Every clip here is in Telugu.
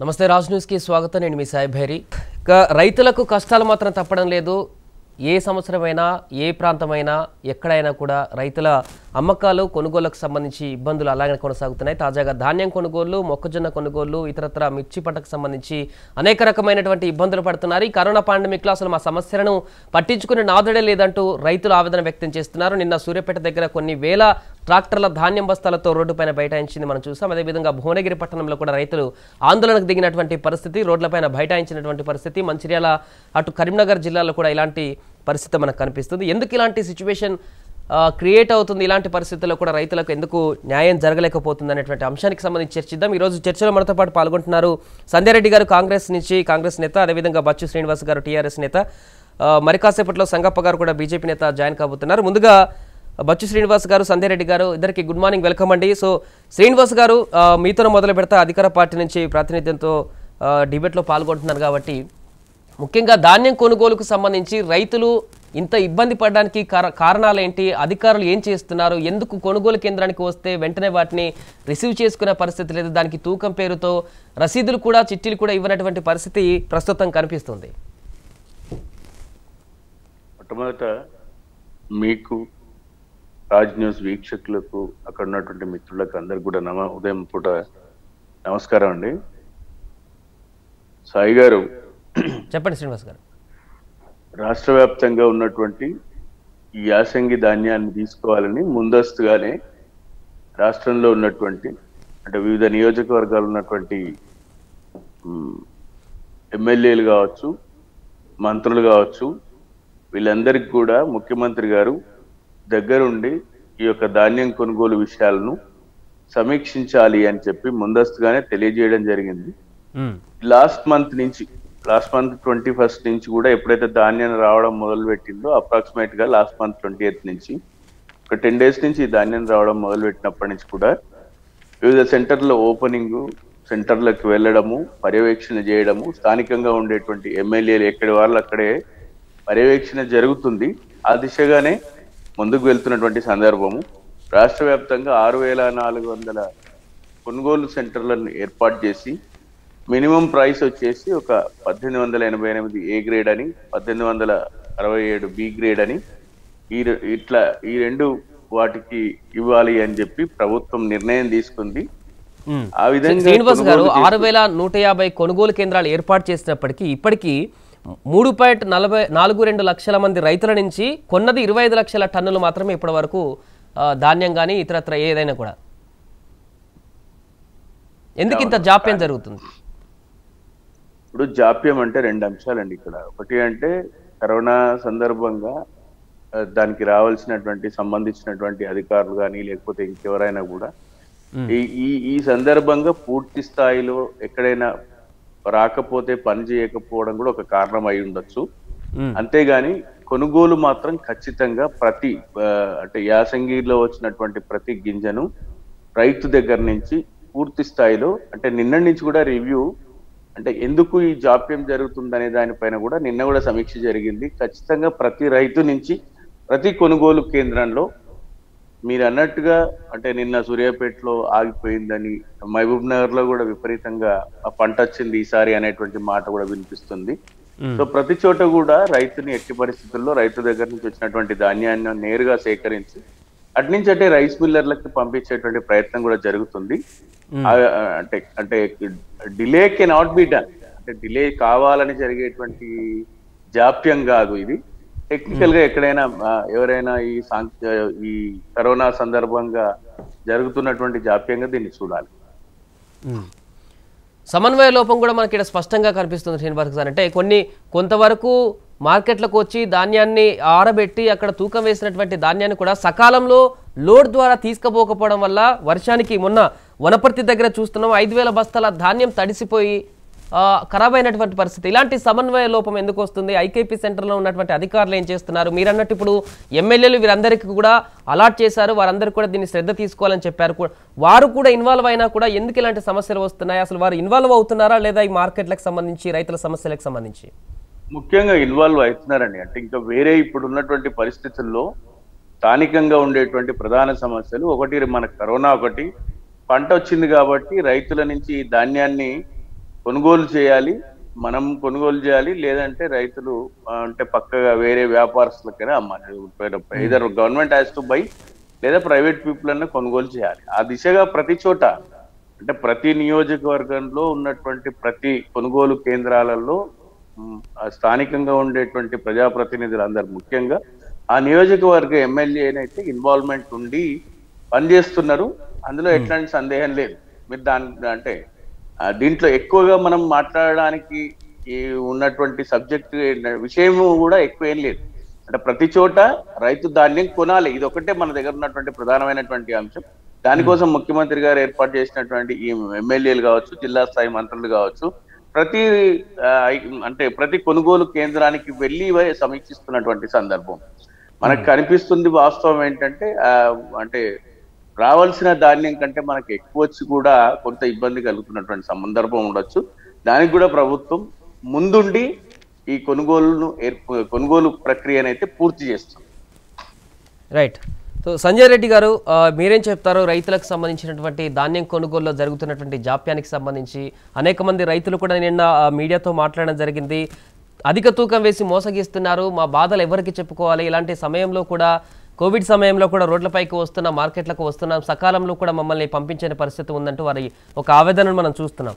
నమస్తే రాజ్ న్యూస్కి స్వాగతం నేను మీ సాయి భైరి ఇక రైతులకు కష్టాలు మాత్రం తప్పడం లేదు ఏ సంవత్సరమైనా ఏ ప్రాంతమైనా ఎక్కడైనా కూడా రైతుల అమ్మకాలు కొనుగోళ్లకు సంబంధించి ఇబ్బందులు అలాగే కొనసాగుతున్నాయి తాజాగా ధాన్యం కొనుగోళ్లు మొక్కజొన్న కొనుగోళ్లు ఇతరత్ర మిర్చి పంటకు సంబంధించి అనేక రకమైనటువంటి ఇబ్బందులు పడుతున్నారు ఈ కరోనా పాండమిక్లో అసలు మా సమస్యలను పట్టించుకునే నాదుడే లేదంటూ రైతులు ఆవేదన వ్యక్తం చేస్తున్నారు నిన్న సూర్యాపేట దగ్గర కొన్ని వేల ట్రాక్టర్ల ధాన్యం బస్తాలతో రోడ్డుపైన బైఠాయించింది మనం చూసాం అదేవిధంగా భువనగిరి పట్టణంలో కూడా రైతులు ఆందోళనకు దిగినటువంటి పరిస్థితి రోడ్లపైన బైఠాయించినటువంటి పరిస్థితి మంచిర్యాల అటు కరీంనగర్ జిల్లాలో కూడా ఇలాంటి పరిస్థితి మనకు కనిపిస్తుంది ఎందుకు ఇలాంటి సిచ్యువేషన్ క్రియేట్ అవుతుంది ఇలాంటి పరిస్థితుల్లో కూడా రైతులకు ఎందుకు న్యాయం జరగలేకపోతుంది అనేటువంటి అంశానికి సంబంధించి చర్చిద్దాం ఈరోజు చర్చలో మనతో పాటు పాల్గొంటున్నారు సంధ్యారెడ్డి గారు కాంగ్రెస్ నుంచి కాంగ్రెస్ నేత అదేవిధంగా బచ్చు శ్రీనివాస్ గారు టీఆర్ఎస్ నేత ఆ, మరి కాసేపట్లో సంగప్ప గారు కూడా బీజేపీ నేత జాయిన్ కాబోతున్నారు ముందుగా బచ్చు శ్రీనివాస్ గారు సంధ్యారెడ్డి గారు ఇద్దరికి గుడ్ మార్నింగ్ వెల్కమ్ అండి సో శ్రీనివాస్ గారు ఆ, మీతోనే మొదలు పెడతా అధికార పార్టీ నుంచి ప్రాతినిధ్యంతో ఆ, డిబేట్లో పాల్గొంటున్నారు కాబట్టి ముఖ్యంగా ధాన్యం కొనుగోలుకు సంబంధించి రైతులు ఇంత ఇబ్బంది పడడానికి కార- కారణాలు ఏంటి అధికారులు ఏం చేస్తున్నారు ఎందుకు కొనుగోలు కేంద్రానికి వస్తే వెంటనే వాటిని రిసీవ్ చేసుకునే పరిస్థితి లేదు దానికి తూకం పేరుతో రసీదులు కూడా చిట్టీలు కూడా ఇవ్వనటువంటి పరిస్థితి ప్రస్తుతం కనిపిస్తుంది మొట్టమొదట మీకు రాజ్ న్యూస్ వీక్షకులకు అక్కడ ఉన్నటువంటి మిత్రులకు అందరికి కూడా నమ ఉదయం పూట నమస్కారం అండి సాయి గారు చెప్పండి శ్రీనివాస్ గారు రాష్ట్ర వ్యాప్తంగా ఉన్నటువంటి ఈ యాసంగి ధాన్యాన్ని తీసుకోవాలని ముందస్తుగానే రాష్ట్రంలో ఉన్నటువంటి అంటే వివిధ నియోజకవర్గాలు ఉన్నటువంటి మ్, ఎమ్మెల్యేలు కావచ్చు మంత్రులు కావచ్చు వీళ్ళందరికీ కూడా ముఖ్యమంత్రి గారు దగ్గరుండి ఈ యొక్క ధాన్యం కొనుగోలు విషయాలను సమీక్షించాలి అని చెప్పి ముందస్తుగానే తెలియజేయడం జరిగింది లాస్ట్ మంత్ నుంచి లాస్ట్ మంత్ ట్వంటీ ఫస్ట్ నుంచి కూడా ఎప్పుడైతే ధాన్యం రావడం మొదలు పెట్టిందో అప్రాక్సిమేట్ గా లాస్ట్ మంత్ ట్వంటీ ఎయిత్ నుంచి ఒక టెన్ డేస్ నుంచి ఈ ధాన్యం రావడం మొదలు పెట్టినప్పటి నుంచి కూడా వివిధ సెంటర్ల ఓపెనింగ్ సెంటర్లకు వెళ్ళడము పర్యవేక్షణ చేయడము స్థానికంగా ఉండేటువంటి ఎమ్మెల్యేలు ఎక్కడి వాళ్ళు అక్కడే పర్యవేక్షణ జరుగుతుంది ఆ దిశగానే ముందుకు వెళ్తున్నటువంటి సందర్భము రాష్ట్ర వ్యాప్తంగా ఆరు వేల నాలుగు వందల కొనుగోలు సెంటర్లను ఏర్పాటు చేసి మినిమం ప్రైస్ వచ్చేసి ఒక పద్దెనిమిది వందల ఎనభై ఎనిమిది ఏ గ్రేడ్ అని పద్దెనిమిది వందల అరవై ఏడు బి గ్రేడ్ అని ఈ రె- ఇట్లా ఈ రెండు వాటికి ఇవ్వాలి అని చెప్పి ప్రభుత్వం నిర్ణయం తీసుకుంది ఆ విధంగా శ్రీనివాస్ గారు కొనుగోలు ఆరు వేల నూట యాభై కొనుగోలు కేంద్రాలు ఏర్పాటు చేసినప్పటికీ ఇప్పటికీ మూడు పాయింట్ నలభై నాలుగు రెండు లక్షల మంది రైతుల నుంచి కొన్నది ఇరవై ఐదు లక్షల టన్నులు మాత్రమే ఇప్పటి వరకు ఆ, ధాన్యం కానీ ఇతరత్ర ఏదైనా కూడా ఎందుకు ఇంత జాప్యం జరుగుతుంది ఇప్పుడు జాప్యం అంటే రెండు అంశాలండి ఇక్కడ ఒకటి అంటే కరోనా సందర్భంగా ఆ, దానికి రావాల్సినటువంటి సంబంధించినటువంటి అధికారులు కానీ లేకపోతే ఇంకెవరైనా కూడా ఈ ఈ ఈ సందర్భంగా పూర్తి స్థాయిలో ఎక్కడైనా రాకపోతే పని చేయకపోవడం కూడా ఒక కారణం అయి ఉండొచ్చు మ్మ్. అంతేగాని కొనుగోలు మాత్రం ఖచ్చితంగా ప్రతి ఆ, అంటే యాసంగిలో వచ్చినటువంటి ప్రతి గింజను రైతు దగ్గర నుంచి పూర్తి స్థాయిలో అంటే నిన్న నుంచి కూడా రివ్యూ అంటే ఎందుకు ఈ జాప్యం జరుగుతుందనే దానిపైన కూడా నిన్న కూడా సమీక్ష జరిగింది ఖచ్చితంగా ప్రతి రైతు నుంచి ప్రతి కొనుగోలు కేంద్రంలో మీరు అన్నట్టుగా అంటే నిన్న సూర్యాపేటలో ఆగిపోయిందని మహబూబ్ నగర్ లో కూడా విపరీతంగా ఆ పంట వచ్చింది ఈసారి అనేటువంటి మాట కూడా వినిపిస్తుంది మ్మ్. సో ప్రతి చోట కూడా రైతుని ఎట్టి పరిస్థితుల్లో రైతు దగ్గర నుంచి వచ్చినటువంటి ధాన్యాన్ని నేరుగా సేకరించి అట్నుంచి అంటే రైస్ మిల్లర్లకు పంపించేటువంటి ప్రయత్నం కూడా జరుగుతుంది ఆ, అంటే అంటే delay can not be done అంటే డిలే కావాలని జరిగేటువంటి జాప్యం కాదు ఇది టెక్నికల్ గా ఎక్కడైనా ఆ, ఎవరైనా ఈ సాంక్ ఈ కరోనా సందర్భంగా జరుగుతున్నటువంటి జాప్యంగా దీన్ని చూడాలి మ్మ్. సమన్వయ లోపం కూడా మనకి ఇక్కడ స్పష్టంగా కనిపిస్తుంది శ్రీనివాస్ గారు అంటే కొన్ని కొంతవరకు మార్కెట్లకు వచ్చి ధాన్యాన్ని ఆరబెట్టి అక్కడ తూకం వేసినటువంటి ధాన్యాన్ని కూడా సకాలంలో లోడ్ ద్వారా తీసుకుపోకపోవడం వల్ల వర్షానికి మొన్న వనపర్తి దగ్గర చూస్తున్నాం ఐదు వేల బస్తాల ధాన్యం తడిసిపోయి ఆ, ఖరాబ్ అయినటువంటి పరిస్థితి ఇలాంటి సమన్వయ లోపం ఎందుకు వస్తుంది ఐకేపీ సెంటర్లో ఉన్నటువంటి అధికారులు ఏం చేస్తున్నారు మీరు అన్నట్టు ఇప్పుడు ఎమ్మెల్యేలు వీరందరికీ కూడా అలాట్ చేశారు వారందరికీ కూడా దీన్ని శ్రద్ధ తీసుకోవాలని చెప్పారు కూడా వారు కూడా ఇన్వాల్వ్ అయినా కూడా ఎందుకు ఇలాంటి సమస్యలు వస్తున్నాయి అసలు వారు ఇన్వాల్వ్ అవుతున్నారా లేదా ఈ మార్కెట్లకు సంబంధించి రైతుల సమస్యలకు సంబంధించి ముఖ్యంగా ఇన్వాల్వ్ అవుతున్నారండి అంటే ఇంకా వేరే ఇప్పుడు ఉన్నటువంటి పరిస్థితుల్లో స్థానికంగా ఉండేటువంటి ప్రధాన సమస్యలు ఒకటి మన కరోనా ఒకటి పంట వచ్చింది కాబట్టి రైతుల నుంచి ఈ ధాన్యాన్ని కొనుగోలు చేయాలి మనం కొనుగోలు చేయాలి లేదంటే రైతులు ఆ, అంటే పక్కగా వేరే వ్యాపారస్తులకైనా అమ్మాలి either government has to buy లేదా ప్రైవేట్ పీపుల్ అన్న కొనుగోలు చేయాలి ఆ దిశగా ప్రతి చోట అంటే ప్రతి నియోజకవర్గంలో ఉన్నటువంటి ప్రతి కొనుగోలు కేంద్రాలలో మ్, ఆ స్థానికంగా ఉండేటువంటి ప్రజాప్రతినిధులు అందరు ముఖ్యంగా ఆ నియోజకవర్గ ఎమ్మెల్యేనైతే ఇన్వాల్వ్మెంట్ ఉండి పనిచేస్తున్నారు అందులో ఎట్లాంటి సందేహం లేదు మీరు దాని అంటే ఆ, దీంట్లో ఎక్కువగా మనం మాట్లాడడానికి ఈ ఉన్నటువంటి సబ్జెక్ట్ విషయం కూడా ఎక్కువ ఏం లేదు అంటే ప్రతి చోట రైతు ధాన్యం కొనాలి ఇది ఒకటే మన దగ్గర ఉన్నటువంటి ప్రధానమైనటువంటి అంశం దానికోసం ముఖ్యమంత్రి గారు ఏర్పాటు చేసినటువంటి ఈ ఎమ్మెల్యేలు కావచ్చు జిల్లా స్థాయి మంత్రులు కావచ్చు ప్రతి ఆ, అంటే ప్రతి కొనుగోలు కేంద్రానికి వెళ్ళి వై- సమీక్షిస్తున్నటువంటి సందర్భం మనకు కనిపిస్తుంది వాస్తవం ఏంటంటే ఆ, అంటే రావాల్సిన ధాన్యం కంటే మనకు ఎక్కువ వచ్చి కూడా కొంత ఇబ్బంది కలుగుతున్నటువంటి సందర్భం ఉండొచ్చు దానికి కూడా ప్రభుత్వం ముందుండి ఈ కొనుగోలును ఏర్ప కొనుగోలు ప్రక్రియనైతే పూర్తి చేస్తుంది రైట్ సో సంజయ్ రెడ్డి గారు ఆ, మీరేం చెప్తారు రైతులకు సంబంధించినటువంటి ధాన్యం కొనుగోలులో జరుగుతున్నటువంటి జాప్యానికి సంబంధించి అనేక మంది రైతులు కూడా నిన్న ఆ, మీడియాతో మాట్లాడడం జరిగింది అధిక తూకం వేసి మోసగిస్తున్నారు మా బాధలు ఎవరికి చెప్పుకోవాలి ఇలాంటి సమయంలో కూడా కోవిడ్ సమయంలో కూడా రోడ్లపైకి వస్తున్న మార్కెట్లకు వస్తున్నాం సకాలంలో కూడా మమ్మల్ని పంపించని పరిస్థితి ఉందంటూ వారి ఒక ఆవేదనను మనం చూస్తున్నాం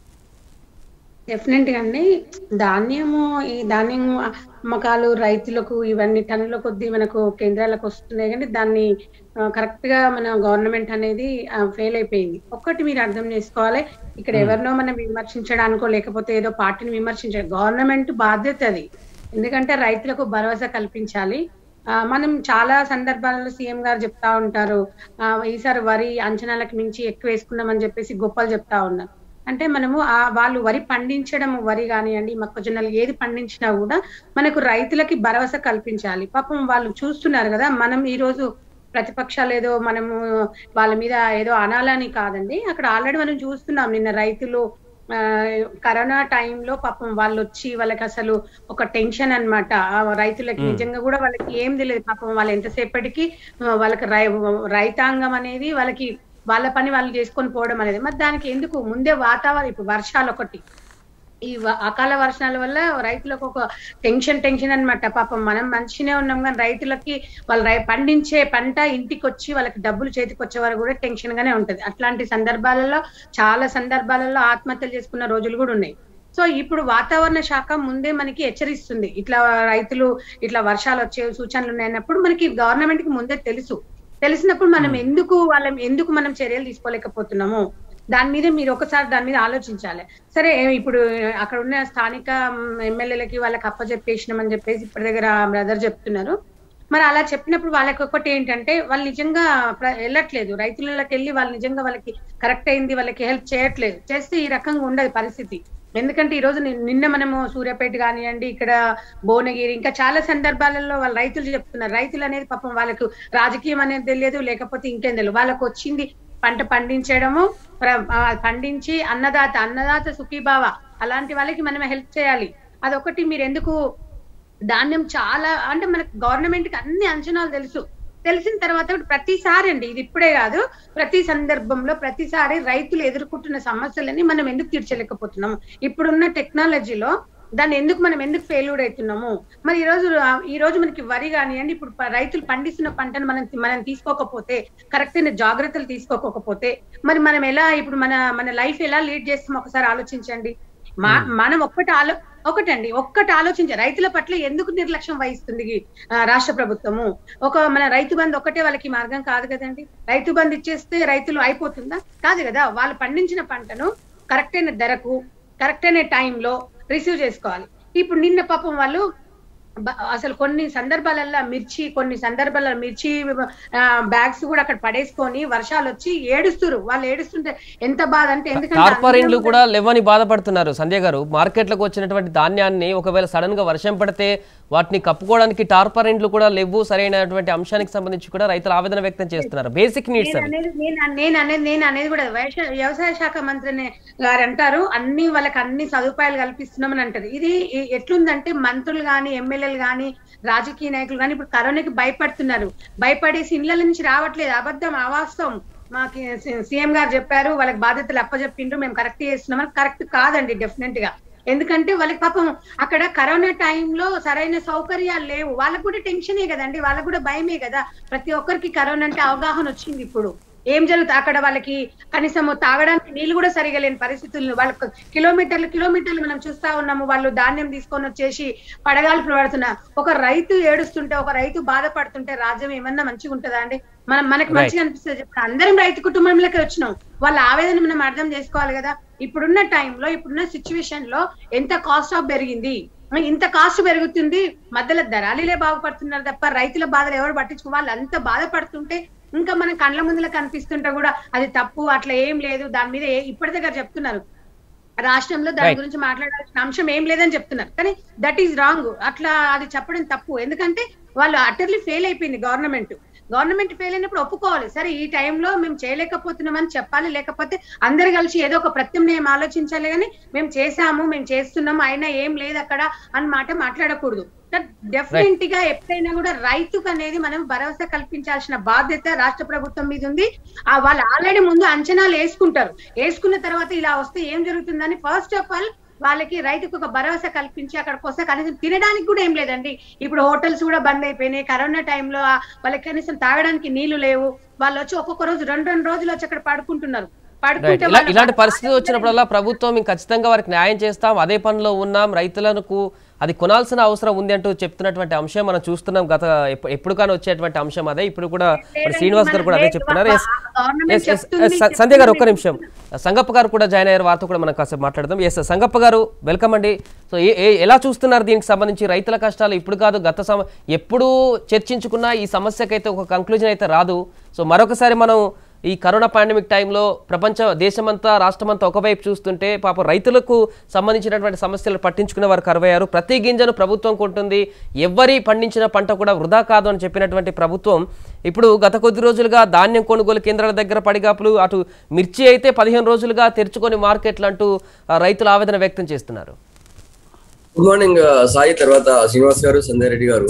డెఫినెట్ గా అండి ధాన్యము ఈ ధాన్యం అమ్మకాలు రైతులకు ఇవన్నీ టన్నుల కొద్దీ మనకు కేంద్రాలకు వస్తున్నాయి కానీ దాన్ని కరెక్ట్ గా మన గవర్నమెంట్ అనేది ఫెయిల్ అయిపోయింది ఒక్కటి మీరు అర్థం చేసుకోవాలి ఇక్కడ ఎవరినో మనం విమర్శించడానికో లేకపోతే ఏదో పార్టీని విమర్శించడం గవర్నమెంట్ బాధ్యత అది ఎందుకంటే రైతులకు భరోసా కల్పించాలి ఆ, మనం చాలా సందర్భాలలో సీఎం గారు చెప్తా ఉంటారు ఆ, ఈసారి వరి అంచనాలకు మించి ఎక్కువ వేసుకున్నామని చెప్పేసి గొప్పలు చెప్తా ఉన్నారు అంటే మనము ఆ వాళ్ళు వరి పండించడం వరి కానివ్వండి మొక్కజొన్నలు ఏది పండించినా కూడా మనకు రైతులకి భరోసా కల్పించాలి పాపం వాళ్ళు చూస్తున్నారు కదా మనం ఈ రోజు ప్రతిపక్షాలు ఏదో మనము వాళ్ళ మీద ఏదో అనాలని కాదండి అక్కడ ఆల్రెడీ మనం చూస్తున్నాం నిన్న రైతులు ఆ, కరోనా టైంలో పాపం వాళ్ళు వచ్చి వాళ్ళకి అసలు ఒక టెన్షన్ అన్నమాట ఆ రైతులకి నిజంగా కూడా వాళ్ళకి ఏం తెలియదు పాపం వాళ్ళు ఎంతసేపటికి ఆ, వాళ్ళకి రై రైతాంగం అనేది వాళ్ళకి వాళ్ళ పని వాళ్ళు చేసుకొని పోవడం అనేది మరి దానికి ఎందుకు ముందే వాతావరణం ఇప్పుడు వర్షాలు ఒకటి ఈ వ- అకాల వర్షాల వల్ల రైతులకు ఒక టెన్షన్ టెన్షన్ అన్నమాట పాపం మనం మంచిగానే ఉన్నాం కానీ రైతులకి వాళ్ళు రై- పండించే పంట ఇంటికి వచ్చి వాళ్ళకి డబ్బులు చేతికి వచ్చే వరకు కూడా టెన్షన్ గానే ఉంటది అట్లాంటి సందర్భాలలో చాలా సందర్భాలలో ఆత్మహత్యలు చేసుకున్న రోజులు కూడా ఉన్నాయి సో ఇప్పుడు వాతావరణ శాఖ ముందే మనకి హెచ్చరిస్తుంది ఇట్లా రైతులు ఇట్లా వర్షాలు వచ్చే సూచనలు ఉన్నాయన్నప్పుడు మనకి గవర్నమెంట్ కి ముందే తెలుసు తెలిసినప్పుడు మనం ఎందుకు వాళ్ళం ఎందుకు మనం చర్యలు తీసుకోలేకపోతున్నాము దాని మీద మీరు ఒకసారి దాని మీద ఆలోచించాలి సరే ఇప్పుడు అక్కడ ఉన్న స్థానిక ఎమ్మెల్యేలకి వాళ్ళకి అప్పచెప్పేసినామని చెప్పేసి ఇప్పటి దగ్గర బ్రదర్ చెప్తున్నారు మరి అలా చెప్పినప్పుడు వాళ్ళకి ఒకటి ఏంటంటే వాళ్ళు నిజంగా ప్ర- వెళ్ళట్లేదు రైతులకి వెళ్ళి వాళ్ళు నిజంగా వాళ్ళకి కరెక్ట్ అయింది వాళ్ళకి హెల్ప్ చేయట్లేదు చేస్తే ఈ రకంగా ఉండదు పరిస్థితి ఎందుకంటే ఈ రోజు నిన్- నిన్న మనము సూర్యాపేట కానివ్వండి ఇక్కడ భువనగిరి ఇంకా చాలా సందర్భాలలో వాళ్ళ రైతులు చెప్తున్నారు రైతులు అనేది పాపం వాళ్ళకు రాజకీయం అనేది తెలియదు లేకపోతే ఇంకేం తెలియదు వాళ్ళకు వచ్చింది పంట పండించడము ప్ర- ఆ, పండించి అన్నదాత అన్నదాత సుఖీభావ అలాంటి వాళ్ళకి మనం హెల్ప్ చేయాలి అదొకటి మీరు ఎందుకు ధాన్యం చాలా అంటే మనకు గవర్నమెంట్ కి అన్ని అంచనాలు తెలుసు తెలిసిన తర్వాత కూడా ప్రతిసారి అండి ఇది ఇప్పుడే కాదు ప్రతి సందర్భంలో ప్రతిసారి రైతులు ఎదుర్కొంటున్న సమస్యలని మనం ఎందుకు తీర్చలేకపోతున్నాము ఇప్పుడున్న టెక్నాలజీలో దాన్ని ఎందుకు మనం ఎందుకు ఫెయిల్యూర్ అవుతున్నాము మరి ఈ రోజు ఈ రోజు మనకి వరి కానివ్వండి ఇప్పుడు ప- రైతులు పండిస్తున్న పంటను మనం మనం తీసుకోకపోతే కరెక్ట్ అయిన జాగ్రత్తలు తీసుకోకపోతే మరి మనం ఎలా ఇప్పుడు మన మన లైఫ్ ఎలా లీడ్ చేస్తాం ఒకసారి ఆలోచించండి మా మనం ఒక్కటి ఆలో ఒకటండి ఒక్కటి ఆలోచించే రైతుల పట్ల ఎందుకు నిర్లక్ష్యం వహిస్తుంది ఈ, ఆ, రాష్ట్ర ప్రభుత్వము ఒక మన రైతు బంధు ఒకటే వాళ్ళకి మార్గం కాదు కదండి రైతు బంధు ఇచ్చేస్తే రైతులు అయిపోతుందా కాదు కదా వాళ్ళు పండించిన పంటను కరెక్ట్ అయిన ధరకు కరెక్ట్ అయిన టైంలో రిసీవ్ చేసుకోవాలి ఇప్పుడు నిన్న పాపం వాళ్ళు బ- అసలు కొన్ని సందర్భాలలో మిర్చి కొన్ని సందర్భాలలో మిర్చి బ్యాగ్స్ కూడా అక్కడ పడేసుకొని వర్షాలు వచ్చి ఏడుస్తురు వాళ్ళు ఏడుస్తుంటే ఎంత బాధ అంటే ఎందుకంటే టార్పారిన్లు అందరం కూడా లేవని బాధపడుతున్నారు సంజయ్ గారు మార్కెట్లకు వచ్చినటువంటి ధాన్యాన్ని ఒకవేళ సడన్ గా వర్షం పడితే వాటిని కప్పుకోవడానికి టార్పారిన్లు కూడా లేవు సరైనటువంటి అంశానికి సంబంధించి కూడా రైతులు ఆవేదన వ్యక్తం చేస్తున్నారు బేసిక్ నీడ్స్ నేను అవి అనేది నేను నేను అనేది నేను అనేది కూడా వ్యవసాయ వ్యవసాయ శాఖ మంత్రి గారు అంటారు అన్ని వాళ్ళకి అన్ని సదుపాయాలు కల్పిస్తున్నామని అంటారు ఇది ఎ- ఎట్లుందంటే మంత్రులు గాని ఎమ్మెల్యేలు గాని రాజకీయ నాయకులు గాని ఇప్పుడు కరోనాకి భయపడుతున్నారు భయపడేసి ఇళ్ల నుంచి రావట్లేదు అబద్ధం అవాస్తవం మాకి సీఎం గారు చెప్పారు వాళ్ళకి బాధ్యతలు అప్పచెప్పిండ్రు మేము కరెక్ట్ చేస్తున్నాం కరెక్ట్ కాదండి డెఫినెట్ గా ఎందుకంటే వాళ్ళకి పాపం అక్కడ కరోనా టైంలో సరైన సౌకర్యాలు లేవు వాళ్ళకు కూడా టెన్షనే కదండి వాళ్ళకు కూడా భయమే కదా ప్రతి ఒక్కరికి కరోనా అంటే అవగాహన వచ్చింది ఇప్పుడు ఏం జరుగుతుంది అక్కడ వాళ్ళకి కనీసం తాగడానికి నీళ్లు కూడా సరిగా లేని పరిస్థితులు వాళ్ళకు కిలోమీటర్లు కిలోమీటర్లు మనం చూస్తా ఉన్నాము వాళ్ళు ధాన్యం తీసుకొని వచ్చేసి పడగాల్పులు పడుతున్నారు ఒక రైతు ఏడుస్తుంటే ఒక రైతు బాధపడుతుంటే రాజ్యం ఏమన్నా మంచిగా ఉంటుందా అండి మనం మనకి Right. మంచిగా అనిపిస్తుంది చెప్పండి అందరం రైతు కుటుంబంలోకి వచ్చినాం వాళ్ళ ఆవేదన మనం అర్థం చేసుకోవాలి కదా ఇప్పుడున్న టైంలో ఇప్పుడున్న సిచ్యువేషన్ లో ఎంత కాస్ట్ ఆఫ్ పెరిగింది మరి ఇంత కాస్ట్ పెరుగుతుంది మధ్యలో దళాలీలే బాగుపడుతున్నారు తప్ప రైతుల బాధలు ఎవరు పట్టించుకో వాళ్ళు అంత బాధపడుతుంటే ఇంకా మన కండ్ల ముందులో కనిపిస్తుంటే కూడా అది తప్పు అట్లా ఏం లేదు దాని మీద ఏ- ఇప్పటి దగ్గర చెప్తున్నారు రాష్ట్రంలో దాని Right. గురించి మాట్లాడాల్సిన అంశం ఏం లేదని చెప్తున్నారు కానీ దట్ ఈస్ రాంగ్ అట్లా అది చెప్పడం తప్పు ఎందుకంటే వాళ్ళు అటర్లీ ఫెయిల్ అయిపోయింది గవర్నమెంట్ గవర్నమెంట్ ఫెయిల్ అయినప్పుడు ఒప్పుకోవాలి సరే ఈ టైంలో మేము చేయలేకపోతున్నామని చెప్పాలి లేకపోతే అందరు కలిసి ఏదో ఒక ప్రత్యామ్నాయం ఆలోచించాలి కానీ మేము చేసాము మేము చేస్తున్నాము అయినా ఏం లేదు అక్కడ అని మాట మాట్లాడకూడదు డెఫినెట్ గా ఎప్పుడైనా కూడా రైతుకు అనేది మనం భరోసా కల్పించాల్సిన బాధ్యత రాష్ట్ర ప్రభుత్వం మీద ఉంది ఆ వాళ్ళు ఆల్రెడీ ముందు అంచనాలు వేసుకుంటారు వేసుకున్న తర్వాత ఇలా వస్తే ఏం జరుగుతుందని ఫస్ట్ ఆఫ్ ఆల్ వాళ్ళకి రైతుకు ఒక భరోసా కల్పించి అక్కడికి వస్తే కనీసం తినడానికి కూడా ఏం లేదండి ఇప్పుడు హోటల్స్ కూడా బంద్ అయిపోయినాయి కరోనా టైంలో వాళ్ళకి కనీసం తాగడానికి నీళ్లు లేవు వాళ్ళు వచ్చి ఒక్కొక్క రోజు రెండు రెండు రోజులు వచ్చి అక్కడ పడుకుంటున్నారు రైట్ పడుకుంటే ఇలా వాళ్ళ ఇలాంటి పరిస్థితి వచ్చినప్పుడల్లా ప్రభుత్వం మేము ఖచ్చితంగా వారికి న్యాయం చేస్తాం అదే పనిలో ఉన్నాం రైతులకు అది కొనాల్సిన అవసరం ఉంది అంటూ చెప్తున్నటువంటి అంశం మనం చూస్తున్నాం గత ఎప్పు- ఎప్పుడు కానీ వచ్చేటువంటి అంశం అదే ఇప్పుడు కూడా మరి శ్రీనివాస్ గారు కూడా అదే చెప్తున్నారు ఎస్ ఎస్ ఎస్ ఎస్ స- సంధ్య గారు ఒక్క నిమిషం సంగప్ప గారు కూడా జాయిన్ అయ్యారు వారితో కూడా మనం కాసేపు మాట్లాడదాం ఎస్ సంగప్ప గారు వెల్కమ్ అండి సో ఏ ఏ- ఎలా చూస్తున్నారు దీనికి సంబంధించి రైతుల కష్టాలు ఇప్పుడు కాదు గత సమ ఎప్పుడు చర్చించుకున్నా ఈ సమస్యకైతే ఒక కంక్లూజన్ అయితే రాదు సో మరొకసారి మనం ఈ కరోనా పాండమిక్ టైంలో ప్రపంచ దేశమంతా రాష్ట్రమంతా ఒకవైపు చూస్తుంటే పాప రైతులకు సంబంధించినటువంటి సమస్యలు పట్టించుకునే వారు కరువయ్యారు ప్రతి గింజను ప్రభుత్వం కొంటుంది ఎవ్వరి పండించిన పంట కూడా వృధా కాదు అని చెప్పినటువంటి ప్రభుత్వం ఇప్పుడు గత కొద్ది రోజులుగా ధాన్యం కొనుగోలు కేంద్రాల దగ్గర పడిగాపులు అటు మిర్చి అయితే పదిహేను రోజులుగా తెరుచుకొని మార్కెట్లు అంటూ ఆ, రైతులు ఆవేదన వ్యక్తం చేస్తున్నారు గుడ్ మార్నింగ్ ఆ, సాయి తర్వాత శ్రీనివాస్ గారు సంజయ్ రెడ్డి గారు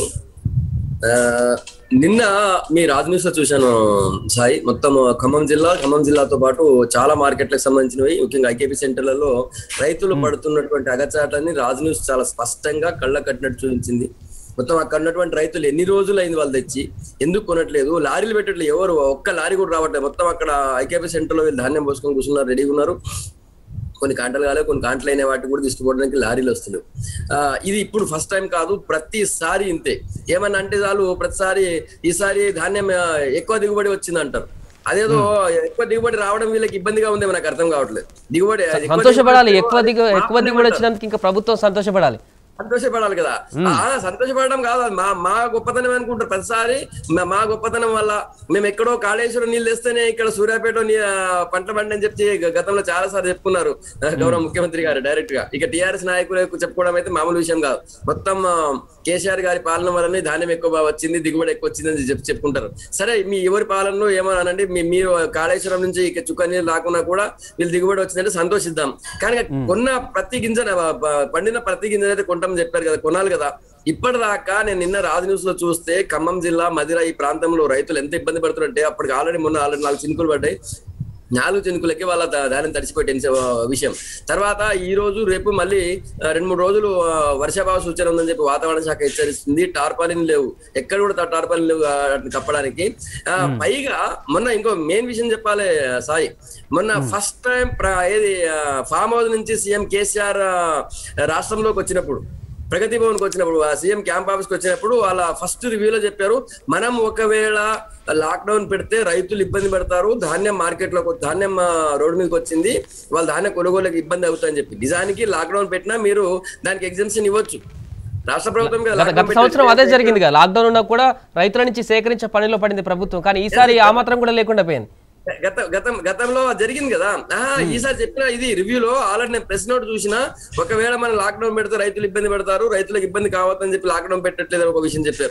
ఆ, నిన్న మీ రాజ్ న్యూస్ లో చూశాను సాయి మొత్తం ఖమ్మం జిల్లా ఖమ్మం జిల్లాతో పాటు చాలా మార్కెట్లకు సంబంధించినవి ముఖ్యంగా ఐకేపీ సెంటర్లలో రైతులు పడుతున్నటువంటి అగచాటాన్ని రాజ్ న్యూస్ చాలా స్పష్టంగా కళ్ళ కట్టినట్టు చూపించింది మొత్తం అక్కడ ఉన్నటువంటి రైతులు ఎన్ని రోజులు అయింది వాళ్ళు తెచ్చి ఎందుకు కొనట్లేదు లారీలు పెట్టట్లేదు ఎవరు ఒక్క లారీ కూడా రావట్లేదు మొత్తం అక్కడ ఐకేపీ సెంటర్ లో వీళ్ళు ధాన్యం పోసుకొని కూర్చున్నారు రెడీగా ఉన్నారు కొన్ని కాంటలు కాలేదు కొన్ని కాంటలు అయిన వాటిని కూడా తీసుకుపోవడానికి లారీలు వస్తున్నాయి ఆ, ఇది ఇప్పుడు ఫస్ట్ టైం కాదు ప్రతిసారి ఇంతే ఏమన్నా అంటే చాలు ప్రతిసారి ఈసారి ధాన్యం ఆ, ఎక్కువ దిగుబడి వచ్చింది అంటారు అదేదో ఎక్కువ దిగుబడి రావడం వీళ్ళకి ఇబ్బందిగా ఉందేమో నాకు అర్థం కావట్లేదు దిగుబడి ఎక్కువ సంతోషపడాలి దిగుబడి ఎక్కువ దిగు అది ఎక్కువ దిగుబడి వచ్చినందుకు ఇంకా ప్రభుత్వం సంతోషపడాలి సంతోషపడాలి కదా ఆ సంతోషపడడం కాదు అది మా మా గొప్పతనం అనుకుంటారు ప్రతిసారి మా- మా గొప్పతనం వల్ల మేము ఎక్కడో కాళేశ్వరం నీళ్ళు తెస్తేనే ఇక్కడ సూర్యాపేట నీ- ఆ, పంట పండి అని చెప్పి గ- గతంలో చాలా సార్లు చెప్పుకున్నారు ఆ, గౌరవ ముఖ్యమంత్రి గారు డైరెక్ట్ గా ఇక టిఆర్ఎస్ నాయకులకు చెప్పుకోవడం అయితే మామూలు విషయం కాదు మొత్తం ఆ, కేసీఆర్ గారి పాలన వల్లనే ధాన్యం ఎక్కువ బాగా వచ్చింది దిగుబడి ఎక్కువ వచ్చింది అని చెప్పి చెప్పుకుంటారు సరే మీ ఎవరి పాలనలో ఏమన్నానండి మీ మీరు కాళేశ్వరం నుంచి ఇక చుక్క నీళ్ళు రాకున్నా కూడా వీళ్ళు దిగుబడి వచ్చిందంటే సంతోషిద్దాం కానీ కొన్న ప్రతి గింజన పండిన ప్రతి గింజన అయితే కొంటామని చెప్పారు కదా కొనాలి కదా ఇప్పటిదాకా నేను నిన్న రాజు న్యూస్ లో చూస్తే ఖమ్మం జిల్లా మదిర ఈ ప్రాంతంలో రైతులు ఎంత ఇబ్బంది పడుతున్నారంటే అప్పటికి ఆల్రెడీ మొన్న ఆల్రెడీ నాలుగు చినుకులు పడ్డాయి నాలుగు చినుకులకి వాళ్ళ దా- ధాన్యం తడిసిపోయి విషయం తర్వాత ఈ రోజు రేపు మళ్ళీ ఆ, రెండు మూడు రోజులు ఆ, వర్షాభావ సూచన ఉందని చెప్పి వాతావరణ శాఖ హెచ్చరిస్తుంది టార్పాలిన్ లేవు ఎక్కడ కూడా తా- టార్పాలిన్ లేవు ఆ, వాటిని కప్పడానికి ఆ, పైగా మొన్న ఇంకో మెయిన్ విషయం చెప్పాలి ఆ, సాయి మొన్న ఫస్ట్ టైం ఏది ఫామ్ హౌస్ నుంచి సీఎం కేసీఆర్ ఆ, రాష్ట్రంలోకి వచ్చినప్పుడు ప్రగతి భవన్ కి వచ్చినప్పుడు ఆ సీఎం క్యాంప్ ఆఫీస్ కి వచ్చినప్పుడు వాళ్ళ ఫస్ట్ రివ్యూలో చెప్పారు మనం ఒకవేళ లాక్డౌన్ పెడితే రైతులు ఇబ్బంది పడతారు ధాన్యం మార్కెట్ లోకి ధాన్యం ఆ, రోడ్డు మీదకి వచ్చింది వాళ్ళ ధాన్యం కొనుగోలుకి ఇబ్బంది అవుతుందని చెప్పి నిజానికి లాక్డౌన్ పెట్టినా మీరు దానికి ఎగ్జామ్షన్ ఇవ్వచ్చు రాష్ట్ర ప్రభుత్వం కదా గత lockdown గత సంవత్సరం అదే పెట్టింది. జరిగింది కదా లాక్డౌన్ ఉన్నా కూడా రైతుల నుంచి సేకరించే పనిలో పడింది ప్రభుత్వం కానీ ఈసారి ఆ మాత్రం కూడా లేకుండా పోయింది గత గతం గతంలో జరిగింది కదా ఆహా, ఈసారి చెప్పిన ఇది రివ్యూలో ఆల్రెడీ నేను ప్రెస్ నోట్ చూసిన ఒకవేళ మనం లాక్డౌన్ పెడితే రైతులు ఇబ్బంది పడతారు రైతులకు ఇబ్బంది కావద్దని చెప్పి లాక్డౌన్ పెట్టట్లేదు ఒక విషయం చెప్పారు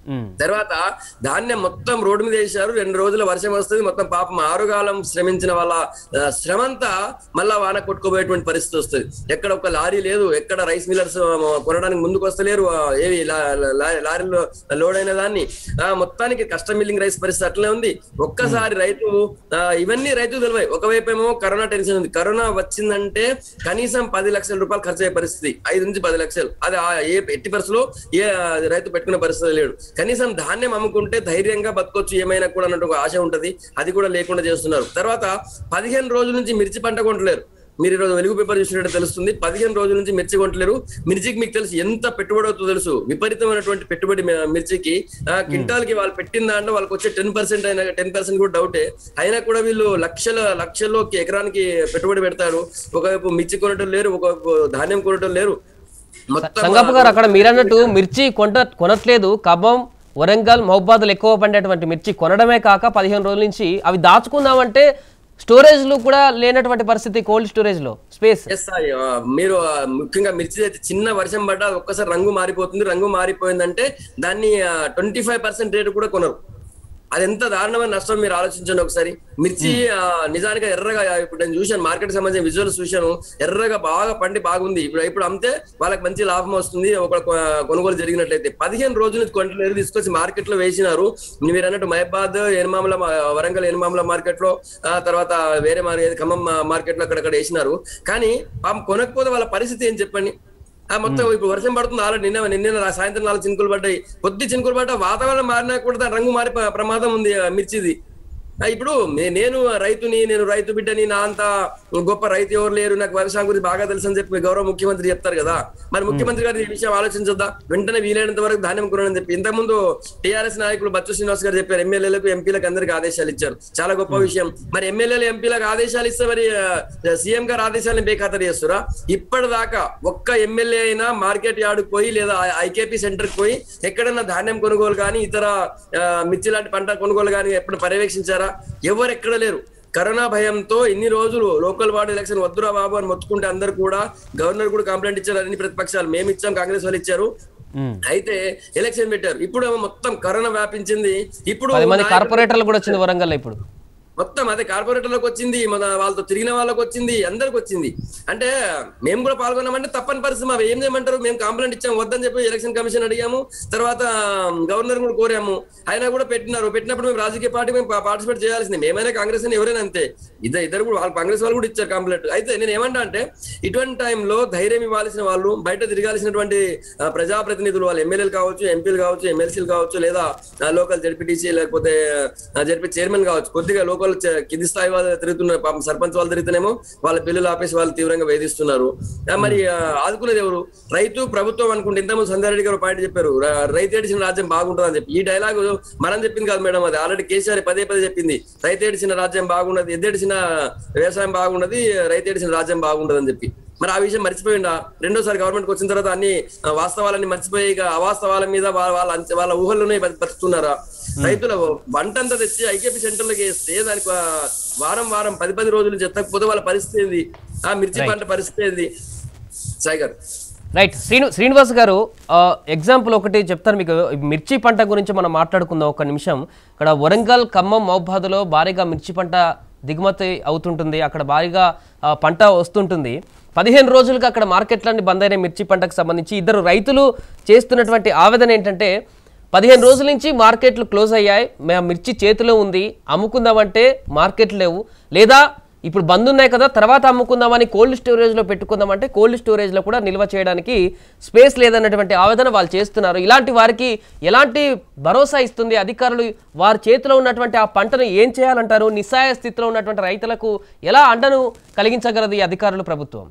ఉమ్. తర్వాత ధాన్యం మొత్తం రోడ్డు మీద వేశారు రెండు రోజుల వర్షం వస్తుంది మొత్తం పాపం ఆరుగాలం శ్రమించిన వాళ్ళ ఆ, శ్రమంతా మళ్ళా వాన కొట్టుకోబోయేటువంటి పరిస్థితి వస్తుంది ఎక్కడ ఒక లారీ లేదు ఎక్కడ రైస్ మిల్లర్స్ కొనడానికి ముందుకు వస్తలేరు ఆ, ఏవి లా- లా- లారీలో లోడ్ అయిన దాన్ని ఆ, మొత్తానికి కష్టం మిల్లింగ్ రైస్ పరిస్థితి అట్లే ఉంది ఒక్కసారి రైతు ఆ, ఇవన్నీ రైతు తెలివాయి ఒకవైపు ఏమో కరోనా టెన్షన్ ఉంది కరోనా వచ్చిందంటే కనీసం పది లక్షల రూపాయలు ఖర్చు అయ్యే పరిస్థితి ఐదు నుంచి పది లక్షలు అది ఆ ఏ ఎట్టి పరిస్థితిలో ఏ ఆ, రైతు పెట్టుకునే పరిస్థితి లేడు కనీసం ధాన్యం అమ్ముకుంటే ధైర్యంగా బతకొచ్చు ఏమైనా కూడా అన్నట్టు ఒక ఆశ ఉంటది అది కూడా లేకుండా చేస్తున్నారు తర్వాత పదిహేను రోజుల నుంచి మిర్చి పంట కొంటలేరు మీరు ఈరోజు వెలుగు పేపర్ చూసినట్టు తెలుస్తుంది పదిహేను రోజుల నుంచి మిర్చి కొంటలేరు మిర్చికి మీకు తెలుసు ఎంత పెట్టుబడి అవుతుందో తెలుసు విపరీతమైనటువంటి పెట్టుబడి మి- మిర్చికి ఆ, క్వింటాల్కి వాళ్ళు పెట్టిన దాంట్లో వాళ్ళకి వచ్చే టెన్ పర్సెంట్ అయినా టెన్ పర్సెంట్ కూడా డౌటే అయినా కూడా వీళ్ళు లక్షల లక్షల్లో ఎకరానికి పెట్టుబడి పెడతారు ఒకవైపు మిర్చి కొనటం లేరు ఒకవైపు ధాన్యం కొనటం లేరు మొత్తం సంగప్ప గారు అక్కడ మీరన్నట్టు మిర్చి కొంట కొనట్లేదు ఖమ్మం వరంగల్ మహబాద్లు ఎక్కువ పండేటువంటి మిర్చి కొనడమే కాక పదిహేను రోజుల నుంచి అవి దాచుకుందామంటే స్టోరేజ్లు కూడా లేనటువంటి పరిస్థితి కోల్డ్ స్టోరేజ్లో స్పేస్ ఎస్ సాయి ఆ, మీరు ఆ, ముఖ్యంగా మిర్చి అయితే చిన్న వర్షం పడ్డా అది ఒక్కసారి రంగు మారిపోతుంది రంగు మారిపోయిందంటే దాన్ని ట్వంటీ ఫైవ్ పర్సెంట్ రేటు కూడా కొనరు అది ఎంత దారుణమైన నష్టం మీరు ఆలోచించండి ఒకసారి మిర్చి ఆ, నిజానికి ఎర్రగా ఇప్పుడు నేను చూశాను మార్కెట్ సంబంధించిన విజువల్స్ చూశాను ఎర్రగా బాగా పండి బాగుంది ఇప్పుడు ఇప్పుడు అమ్మితే వాళ్ళకి మంచి లాభం వస్తుంది ఒక కొ- కొనుగోలు జరిగినట్లయితే పదిహేను రోజుల నుంచి కొంటలేరు తీసుకొచ్చి మార్కెట్ లో వేసినారు మీరు అన్నట్టు మహబాద్ ఎనమామల మా- వరంగల్ ఎనమామల మార్కెట్ లో ఆ తర్వాత వేరే మార్కెట్ ఖమ్మం మార్కెట్ లో అక్కడక్కడ వేసినారు కానీ పాపం కొనకపోతే వాళ్ళ పరిస్థితి ఏం చెప్పండి ఆ మొత్తం ఇప్పుడు వర్షం పడుతుంది ఆల్రెడీ నిన్న నిన్న రా- సాయంత్రం నాలుగు చినుకులు పడ్డాయి కొద్ది చినుకులు పడ్డా వాతావరణం మారినా కూడా దాని రంగు మారి ప్ర- ప్రమాదం ఉంది ఆ మిర్చిది ఆ, ఇప్పుడు నే- నేను రైతుని నేను రైతు బిడ్డని నా అంత గొప్ప రైతు ఎవరు లేరు నాకు వ్యవసాయం గురించి బాగా తెలుసు అని చెప్పి గౌరవ ముఖ్యమంత్రి చెప్తారు కదా మరి ముఖ్యమంత్రి గారు ఈ విషయం ఆలోచించొద్దా వెంటనే వీలైనంత వరకు ధాన్యం కొనని చెప్పి ఇంతకుముందు టీఆర్ఎస్ నాయకులు బచ్చు శ్రీనివాస్ గారు చెప్పారు ఎమ్మెల్యేలకు ఎంపీలకు అందరికి ఆదేశాలు ఇచ్చారు చాలా గొప్ప విషయం మరి ఎమ్మెల్యేలు ఎంపీలకు ఆదేశాలు ఇస్తే మరి సీఎం గారు ఆదేశాలను బేఖాతరు చేస్తురా ఇప్పటిదాకా ఒక్క ఎమ్మెల్యే అయినా మార్కెట్ యార్డుకు పోయి లేదా ఐకేపీ సెంటర్ కి పోయి ఎక్కడన్నా ధాన్యం కొనుగోలు కానీ ఇతర ఆ, మిర్చి లాంటి పంట కొనుగోలు కానీ ఎప్పుడు పర్యవేక్షించారా ఎవరు ఎక్కడ లేరు కరోనా భయంతో ఇన్ని రోజులు లోకల్ బాడీ ఎలక్షన్ వద్దురా బాబు అని మొత్తుకుంటే అందరు కూడా గవర్నర్ కూడా కంప్లైంట్ ఇచ్చారు అన్ని ప్రతిపక్షాలు మేము ఇచ్చాం కాంగ్రెస్ వాళ్ళు ఇచ్చారు అయితే ఎలక్షన్ పెట్టారు ఇప్పుడు ఏమో మొత్తం కరోనా వ్యాపించింది ఇప్పుడు పది మంది నాయకులు- కార్పొరేటర్లు కూడా వచ్చింది వరంగల్ ఇప్పుడు మొత్తం అదే కార్పొరేటర్లకు వచ్చింది మన వాళ్ళతో తిరిగిన వాళ్ళకి వచ్చింది అందరికి వచ్చింది అంటే మేము కూడా పాల్గొన్నామంటే తప్పని పరిస్థితి మావి ఏం చేయమంటారు మేము కంప్లైంట్ ఇచ్చాము వద్దని చెప్పి ఎలక్షన్ కమిషన్ అడిగాము తర్వాత గవర్నర్ కూడా కోరాము అయినా కూడా పెట్టినారు పెట్టినప్పుడు మేము రాజకీయ పార్టీ మేము పార్టిసిపేట్ చేయాల్సింది మేమైనా కాంగ్రెస్ అని ఎవరైనా అంతే ఇద్దరు ఇద్దరు కూడా వాళ్ళు కాంగ్రెస్ వాళ్ళు కూడా ఇచ్చారు కంప్లైంట్ అయితే నేను ఏమంటా అంటే ఇటువంటి టైంలో ధైర్యం ఇవ్వాల్సిన వాళ్ళు బయట తిరగాల్సినటువంటి ఆ, ప్రజాప్రతినిధులు వాళ్ళు ఎమ్మెల్యేలు కావచ్చు ఎంపీలు కావచ్చు ఎమ్మెల్సీలు కావచ్చు లేదా లోకల్ జడ్పీటీసీ లేకపోతే జడ్పీ చైర్మన్ కావచ్చు కొద్దిగా లోకల్ కింది స్థాయి వాళ్ళు తిరుగుతున్నారు పాపం సర్పంచ్ వాళ్ళు తిరుగుతూనేమో వాళ్ళ బిల్లులు ఆపేసి వాళ్ళు తీవ్రంగా వేధిస్తున్నారు ఆ, మరి ఆ, ఆదుకునేది ఎవరు రైతు ప్రభుత్వం అనుకుంటే ఇంతకుముందు సంధ్యారెడ్డి గారు పాయింట్ చెప్పారు ర- రైతు ఏడిచిన రాజ్యం బాగుంటుంది అని చెప్పి ఈ డైలాగ్ మనం చెప్పింది కాదు మేడం అది ఆల్రెడీ కేసీఆర్ పదే పదే చెప్పింది రైతు ఏడిచిన రాజ్యం బాగున్నది ఎద్దేడిచిన వ్యవసాయం బాగున్నది రైతు ఏడిచిన రాజ్యం బాగుండదు అని చెప్పి మరి ఆ విషయం మర్చిపోయిందా రెండోసారి గవర్నమెంట్ వచ్చిన తర్వాత అన్ని ఆ, వాస్తవాలన్నీ మర్చిపోయి ఇక అవాస్తవాల మీద వాళ్ళ వాళ్ళ అంచ- వాళ్ళ ఊహల్లోనే బతి- బతుకుతున్నారా రైతుల వంటంతా తెచ్చి ఐకేపీ సెంటర్లకు వేస్తే దానికి ఆ, వారం వారం పది పది రోజులు నుంచి ఎత్తకపోతే వాళ్ళ పరిస్థితి ఏంది ఆ మిర్చి పంట పరిస్థితి ఏంది సాయి గారు రైట్ శ్రీను శ్రీనివాస్ గారు ఎగ్జాంపుల్ ఒకటి చెప్తాను మీకు ఈ మిర్చి పంట గురించి మనం మాట్లాడుకుందాం ఒక నిమిషం ఇక్కడ వరంగల్ ఖమ్మం మహబాద్లో భారీగా మిర్చి పంట దిగుమతి అవుతుంటుంది అక్కడ భారీగా ఆ, పంట వస్తుంటుంది పదిహేను రోజులుగా అక్కడ మార్కెట్లన్నీ బంద్ అయిన మిర్చి పంటకు సంబంధించి ఇద్దరు రైతులు చేస్తున్నటువంటి ఆవేదన ఏంటంటే పదిహేను రోజుల నుంచి మార్కెట్లు క్లోజ్ అయ్యాయి మేము మిర్చి చేతిలో ఉంది అమ్ముకుందామంటే మార్కెట్ లేవు లేదా ఇప్పుడు బంద్ ఉన్నాయి కదా తర్వాత అమ్ముకుందామని కోల్డ్ స్టోరేజ్లో పెట్టుకుందామంటే కోల్డ్ స్టోరేజ్లో కూడా నిల్వ చేయడానికి స్పేస్ లేదన్నటువంటి ఆవేదన వాళ్ళు చేస్తున్నారు ఇలాంటి వారికి ఎలాంటి భరోసా ఇస్తుంది అధికారులు వారి చేతిలో ఉన్నటువంటి ఆ పంటను ఏం చేయాలంటారు నిస్సాయ స్థితిలో ఉన్నటువంటి రైతులకు ఎలా అండను కలిగించగలదు ఈ అధికారులు ప్రభుత్వం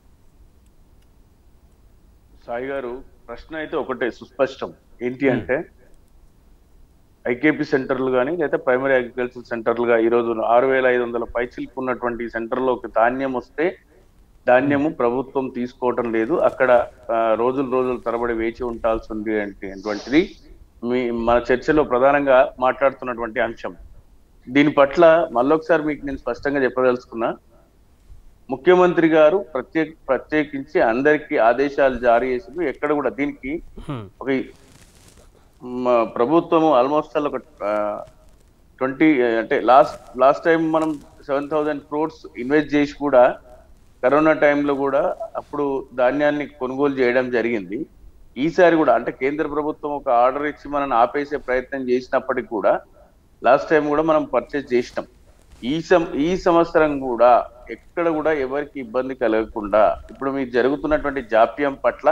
సాయి గారు ప్రశ్న అయితే ఒకటే సుస్పష్టం ఏంటి అంటే ఐకేపీ సెంటర్లు కానీ లేదా ప్రైమరీ అగ్రికల్చర్ సెంటర్లుగా ఈ రోజు ఆరు వేల ఐదు వందల పైచిల్కు ఉన్నటువంటి సెంటర్లోకి ధాన్యం వస్తే ధాన్యము ప్రభుత్వం తీసుకోవటం లేదు అక్కడ ఆ, రోజులు రోజులు తరబడి వేచి ఉండాల్సి ఉంది అనేటువంటిది మీ మన చర్చలో ప్రధానంగా మాట్లాడుతున్నటువంటి అంశం దీని పట్ల మళ్ళొకసారి మీకు నేను స్పష్టంగా చెప్పదలుచుకున్నా ముఖ్యమంత్రి గారు ప్రత్యేక ప్రత్యేకించి అందరికీ ఆదేశాలు జారీ చేసింది ఎక్కడ కూడా దీనికి ఒక మా ప్రభుత్వం ఆల్మోస్ట్ ఒక ట్వంటీ అంటే లాస్ట్ లాస్ట్ టైం మనం సెవెన్ థౌసండ్ క్రోడ్స్ ఇన్వెస్ట్ చేసి కూడా కరోనా టైంలో కూడా అప్పుడు ధాన్యాన్ని కొనుగోలు చేయడం జరిగింది ఈసారి కూడా అంటే కేంద్ర ప్రభుత్వం ఒక ఆర్డర్ ఇచ్చి మనం ఆపేసే ప్రయత్నం చేసినప్పటికీ కూడా లాస్ట్ టైం కూడా మనం పర్చేస్ చేసినాం ఈ సం ఈ సంవత్సరం కూడా ఎక్కడ కూడా ఎవరికి ఇబ్బంది కలగకుండా ఇప్పుడు మీకు జరుగుతున్నటువంటి జాప్యం పట్ల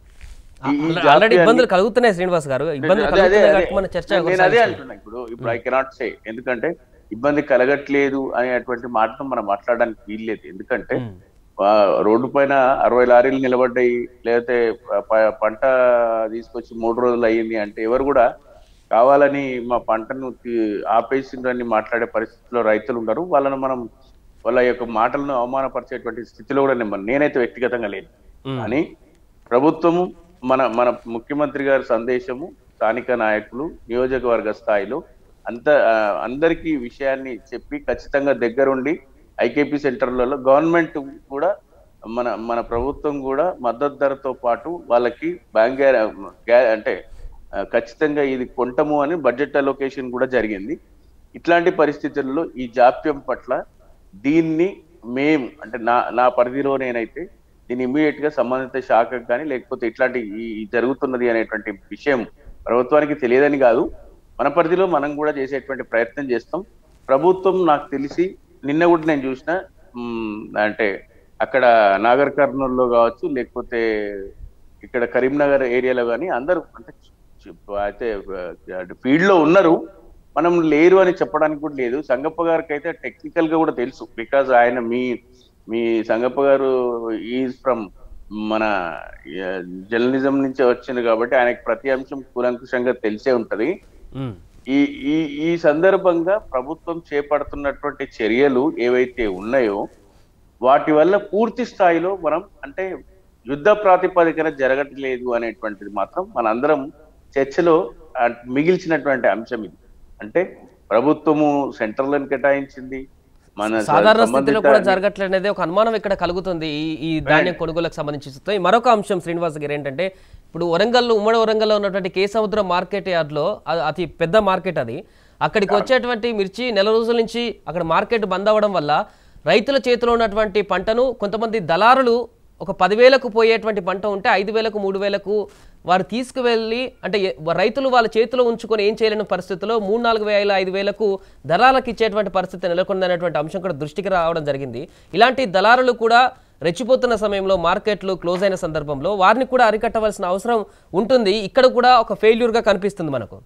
ఈ- ఈ ఆల్రెడీ జాప్యాన్ని- ఇబ్బందులు కలుగుతున్నాయి శ్రీనివాస్ గారు ఇబ్బందులు అదే- అదే- కలుగుతున్నాయి అదే. కాబట్టి మన చర్చ నేను అదే కొనసాగిస్తాం. అంటున్నా ఇప్పుడు ఇప్పుడు ఐ కెనాట్ సే ఎందుకంటే ఇబ్బంది కలగట్లేదు అనేటువంటి మాటను మనం మాట్లాడడానికి వీల్లేదు ఎందుకంటే ఉమ్. ఆ, రోడ్డు పైన అరవై లారీలు నిలబడ్డాయి లేకపోతే ప- పంట తీసుకొచ్చి మూడు రోజులు అయ్యింది అంటే ఎవరు కూడా కావాలని మా పంటను తీ- ఆపేసిండ్రని మాట్లాడే పరిస్థితిలో రైతులు ఉండరు వాళ్ళను మనం వాళ్ళ యొక్క మాటలను అవమానపరిచేటువంటి స్థితిలో కూడా నేను- నేనైతే వ్యక్తిగతంగా లేను ఉమ్. అని ప్రభుత్వము మన మన ముఖ్యమంత్రి గారి సందేశము స్థానిక నాయకులు నియోజకవర్గ స్థాయిలో అంత ఆ, అందరికీ ఈ విషయాన్ని చెప్పి ఖచ్చితంగా దగ్గరుండి ఐకేపీ సెంటర్లలో గవర్నమెంట్ కూడా మన మన ప్రభుత్వం కూడా మద్దతు ధరతో పాటు వాళ్ళకి బ్యాంక్ గ్యార- గ్యా- అంటే ఆ, ఖచ్చితంగా ఇది కొంటము అని బడ్జెట్ అలొకేషన్ కూడా జరిగింది ఇట్లాంటి పరిస్థితుల్లో ఈ జాప్యం పట్ల దీన్ని మేము అంటే నా నా పరిధిలో నేనైతే దీన్ని ఇమీడియట్ గా సంబంధిత శాఖకు కానీ లేకపోతే ఇట్లాంటి ఈ ఈ జరుగుతున్నది అనేటువంటి విషయం ప్రభుత్వానికి తెలియదని కాదు మన పరిధిలో మనం కూడా చేసేటువంటి ప్రయత్నం చేస్తాం ప్రభుత్వం నాకు తెలిసి నిన్న కూడా నేను చూసిన మ్, అంటే అక్కడ నాగర్ కర్నూలులో కావచ్చు లేకపోతే ఇక్కడ కరీంనగర్ ఏరియాలో కానీ అందరూ అంటే చు- అయితే ఫీల్డ్ లో ఉన్నారు మనం లేరు అని చెప్పడానికి కూడా లేదు సంగప్ప గారికి అయితే టెక్నికల్ గా కూడా తెలుసు బికాజ్ ఆయన మీ మీ సంగప్ప గారు ఈజ్ ఫ్రమ్ మన జర్నలిజం నుంచి వచ్చింది కాబట్టి ఆయనకి ప్రతి అంశం కూలంకుషంగా తెలిసే ఉంటది ఉమ్. ఈ ఈ ఈ సందర్భంగా ప్రభుత్వం చేపడుతున్నటువంటి చర్యలు ఏవైతే ఉన్నాయో వాటి వల్ల పూర్తి స్థాయిలో మనం అంటే యుద్ధ ప్రాతిపదికన జరగట్లేదు అనేటువంటిది మాత్రం మనందరం చర్చలో ఆ, మిగిల్చినటువంటి అంశం ఇది అంటే ప్రభుత్వము సెంట్రల్ కేటాయించింది మన సాధారణ స్థితిలో సంబంధిత కూడా జరగట్లేదు అనేది ఒక అనుమానం ఇక్కడ కలుగుతుంది ఈ ఈ ధాన్యం కొనుగోలుకు సంబంధించి చూస్తే మరొక అంశం శ్రీనివాస్ గారు ఏంటంటే ఇప్పుడు వరంగల్ ఉమ్మడి వరంగల్లో ఉన్నటువంటి కే సముద్రం మార్కెట్ యార్డ్లో అది అతి పెద్ద మార్కెట్ అది అక్కడికి వచ్చేటువంటి మిర్చి నెల రోజుల నుంచి అక్కడ మార్కెట్ బంద్ అవ్వడం వల్ల రైతుల చేతిలో ఉన్నటువంటి పంటను కొంతమంది దళారులు ఒక పదివేలకు పోయేటువంటి పంట ఉంటే ఐదు వేలకు మూడు వేలకు వారు తీసుకువెళ్ళి అంటే ఎ- రైతులు వాళ్ళ చేతిలో ఉంచుకొని ఏం చేయలేని పరిస్థితుల్లో మూడు నాలుగు వేల ఐదు వేలకు దళాలకు ఇచ్చేటువంటి పరిస్థితి నెలకొందనేటువంటి అంశం కూడా దృష్టికి రావడం జరిగింది ఇలాంటి దళారులు కూడా రెచ్చిపోతున్న సమయంలో మార్కెట్లు క్లోజ్ అయిన సందర్భంలో వారిని కూడా అరికట్టవలసిన అవసరం ఉంటుంది ఇక్కడ కూడా ఒక ఫెయిల్యూర్గా కనిపిస్తుంది మనకు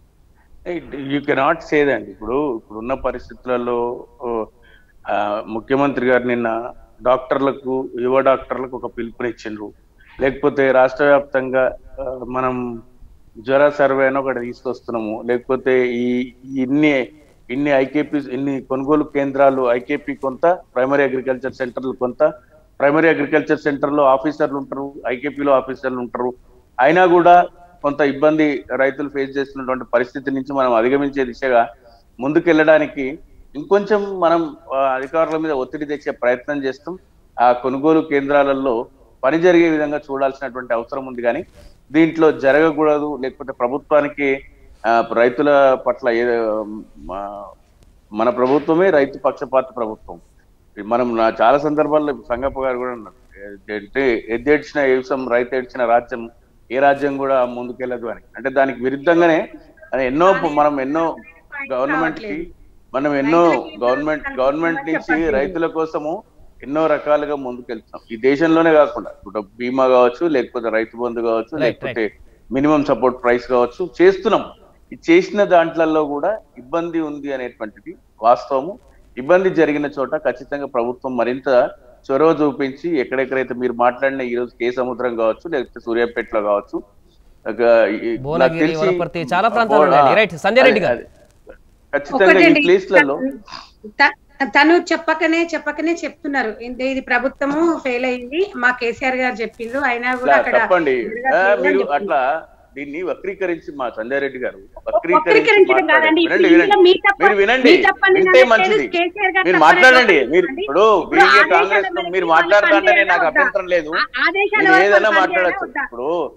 యూ కెనాట్ సేదండి ఇప్పుడు ఇప్పుడున్న పరిస్థితులలో ఓ, ఆ, ముఖ్యమంత్రి గారు నిన్న డాక్టర్లకు యువ డాక్టర్లకు ఒక పిలుపునిచ్చిండ్రు లేకపోతే రాష్ట్ర వ్యాప్తంగా ఆ, మనం జ్వర సర్వే అని ఒకటి తీసుకొస్తున్నాము లేకపోతే ఈ ఈ ఇన్ని ఇన్ని ఐకేపీ ఇన్ని కొనుగోలు కేంద్రాలు ఐకేపీ కొంత ప్రైమరీ అగ్రికల్చర్ సెంటర్లు కొంత ప్రైమరీ అగ్రికల్చర్ సెంటర్ లో ఆఫీసర్లు ఉంటారు ఐకేపీలో ఆఫీసర్లు ఉంటారు అయినా కూడా కొంత ఇబ్బంది రైతులు ఫేస్ చేస్తున్నటువంటి పరిస్థితి నుంచి మనం అధిగమించే దిశగా ముందుకెళ్ళడానికి ఇంకొంచెం మనం ఆ, అధికారుల మీద ఒత్తిడి తెచ్చే ప్రయత్నం చేస్తాం ఆ కొనుగోలు కేంద్రాలలో పని జరిగే విధంగా చూడాల్సినటువంటి అవసరం ఉంది కానీ దీంట్లో జరగకూడదు లేకపోతే ప్రభుత్వానికి ఆ, రైతుల పట్ల ఏ మా- మన ప్రభుత్వమే రైతు పక్షపాత ప్రభుత్వం మనం నా చాలా సందర్భాల్లో సంగప్ప గారు కూడా అన్నారు అంటే ఎద్దు ఏడ్చిన ఏసం రైతు ఏడ్చిన రాజ్యం ఏ రాజ్యం కూడా ముందుకెళ్ళదు అని అంటే దానికి విరుద్ధంగానే అది ఎన్నో మనం ఎన్నో గవర్నమెంట్ కి మనం ఎన్నో గవర్నమెంట్ గవర్నమెంట్ నుంచి రైతుల కోసము ఎన్నో రకాలుగా ముందుకెళ్తున్నాం ఈ దేశంలోనే కాకుండా ఇప్పుడు బీమా కావచ్చు లేకపోతే రైతు బంధు కావచ్చు Right, లేకపోతే మినిమం సపోర్ట్ ప్రైస్ కావచ్చు చేస్తున్నాం ఈ చేసిన దాంట్లలో కూడా ఇబ్బంది ఉంది అనేటువంటిది వాస్తవము ఇబ్బంది జరిగిన చోట ఖచ్చితంగా ప్రభుత్వం మరింత చొరవ చూపించి ఎక్కడెక్కడైతే మీరు మాట్లాడిన ఈ రోజు కే సముద్రం కావచ్చు లేకపోతే సూర్యాపేటలో కావచ్చు ఒక ఈ- నాకు భువనగిరి, తెలిసి- వనపర్తి చాలా ప్రాంతాలు ఉన్నాయి. రైట్. సంజయ్ రెడ్డి గారు. అదే, అదే. ఖచ్చితంగా ఈ ఒకటండి ప్లేస్లలో త- తను చెప్పకనే చెప్పకనే చెప్తున్నారు ఇంతే ఇది ప్రభుత్వము ఫెయిల్ అయింది మా కేసీఆర్ గారు చెప్పిండ్రు అయినా కూడా ఇట్లా అక్కడ తప్పండి జరగట్లేదు ఆ, అని మీరు చెప్పిండ్రు. అట్లా దీన్ని వక్రీకరించి మా సంజయ్ రెడ్డి గారు వక్రీకరించడం కాదండి. వినండి ఇప్పుడు వినండి మీ తప్ప- మీరు వినండి మీ తప్పని వింటే అనట్లేదు, మంచిది కేసీఆర్ గారు మీరు తప్పని మాట్లాడండి అనట్లేదు. మీరు ఇప్పుడు ఇప్పుడు బీజే ఆదేశాల కాంగ్రెస్ మేరకు మీరు వాళ్ళు మాట్లాడుతుంటేనే పనిచేయడం నాకు వద్దా? అభ్యంతరం లేదు ఆ- ఆదేశాల మీరు వరకు ఏదైనా పనిచేయడం మాట్లాడచ్చు వద్దా? ఇప్పుడు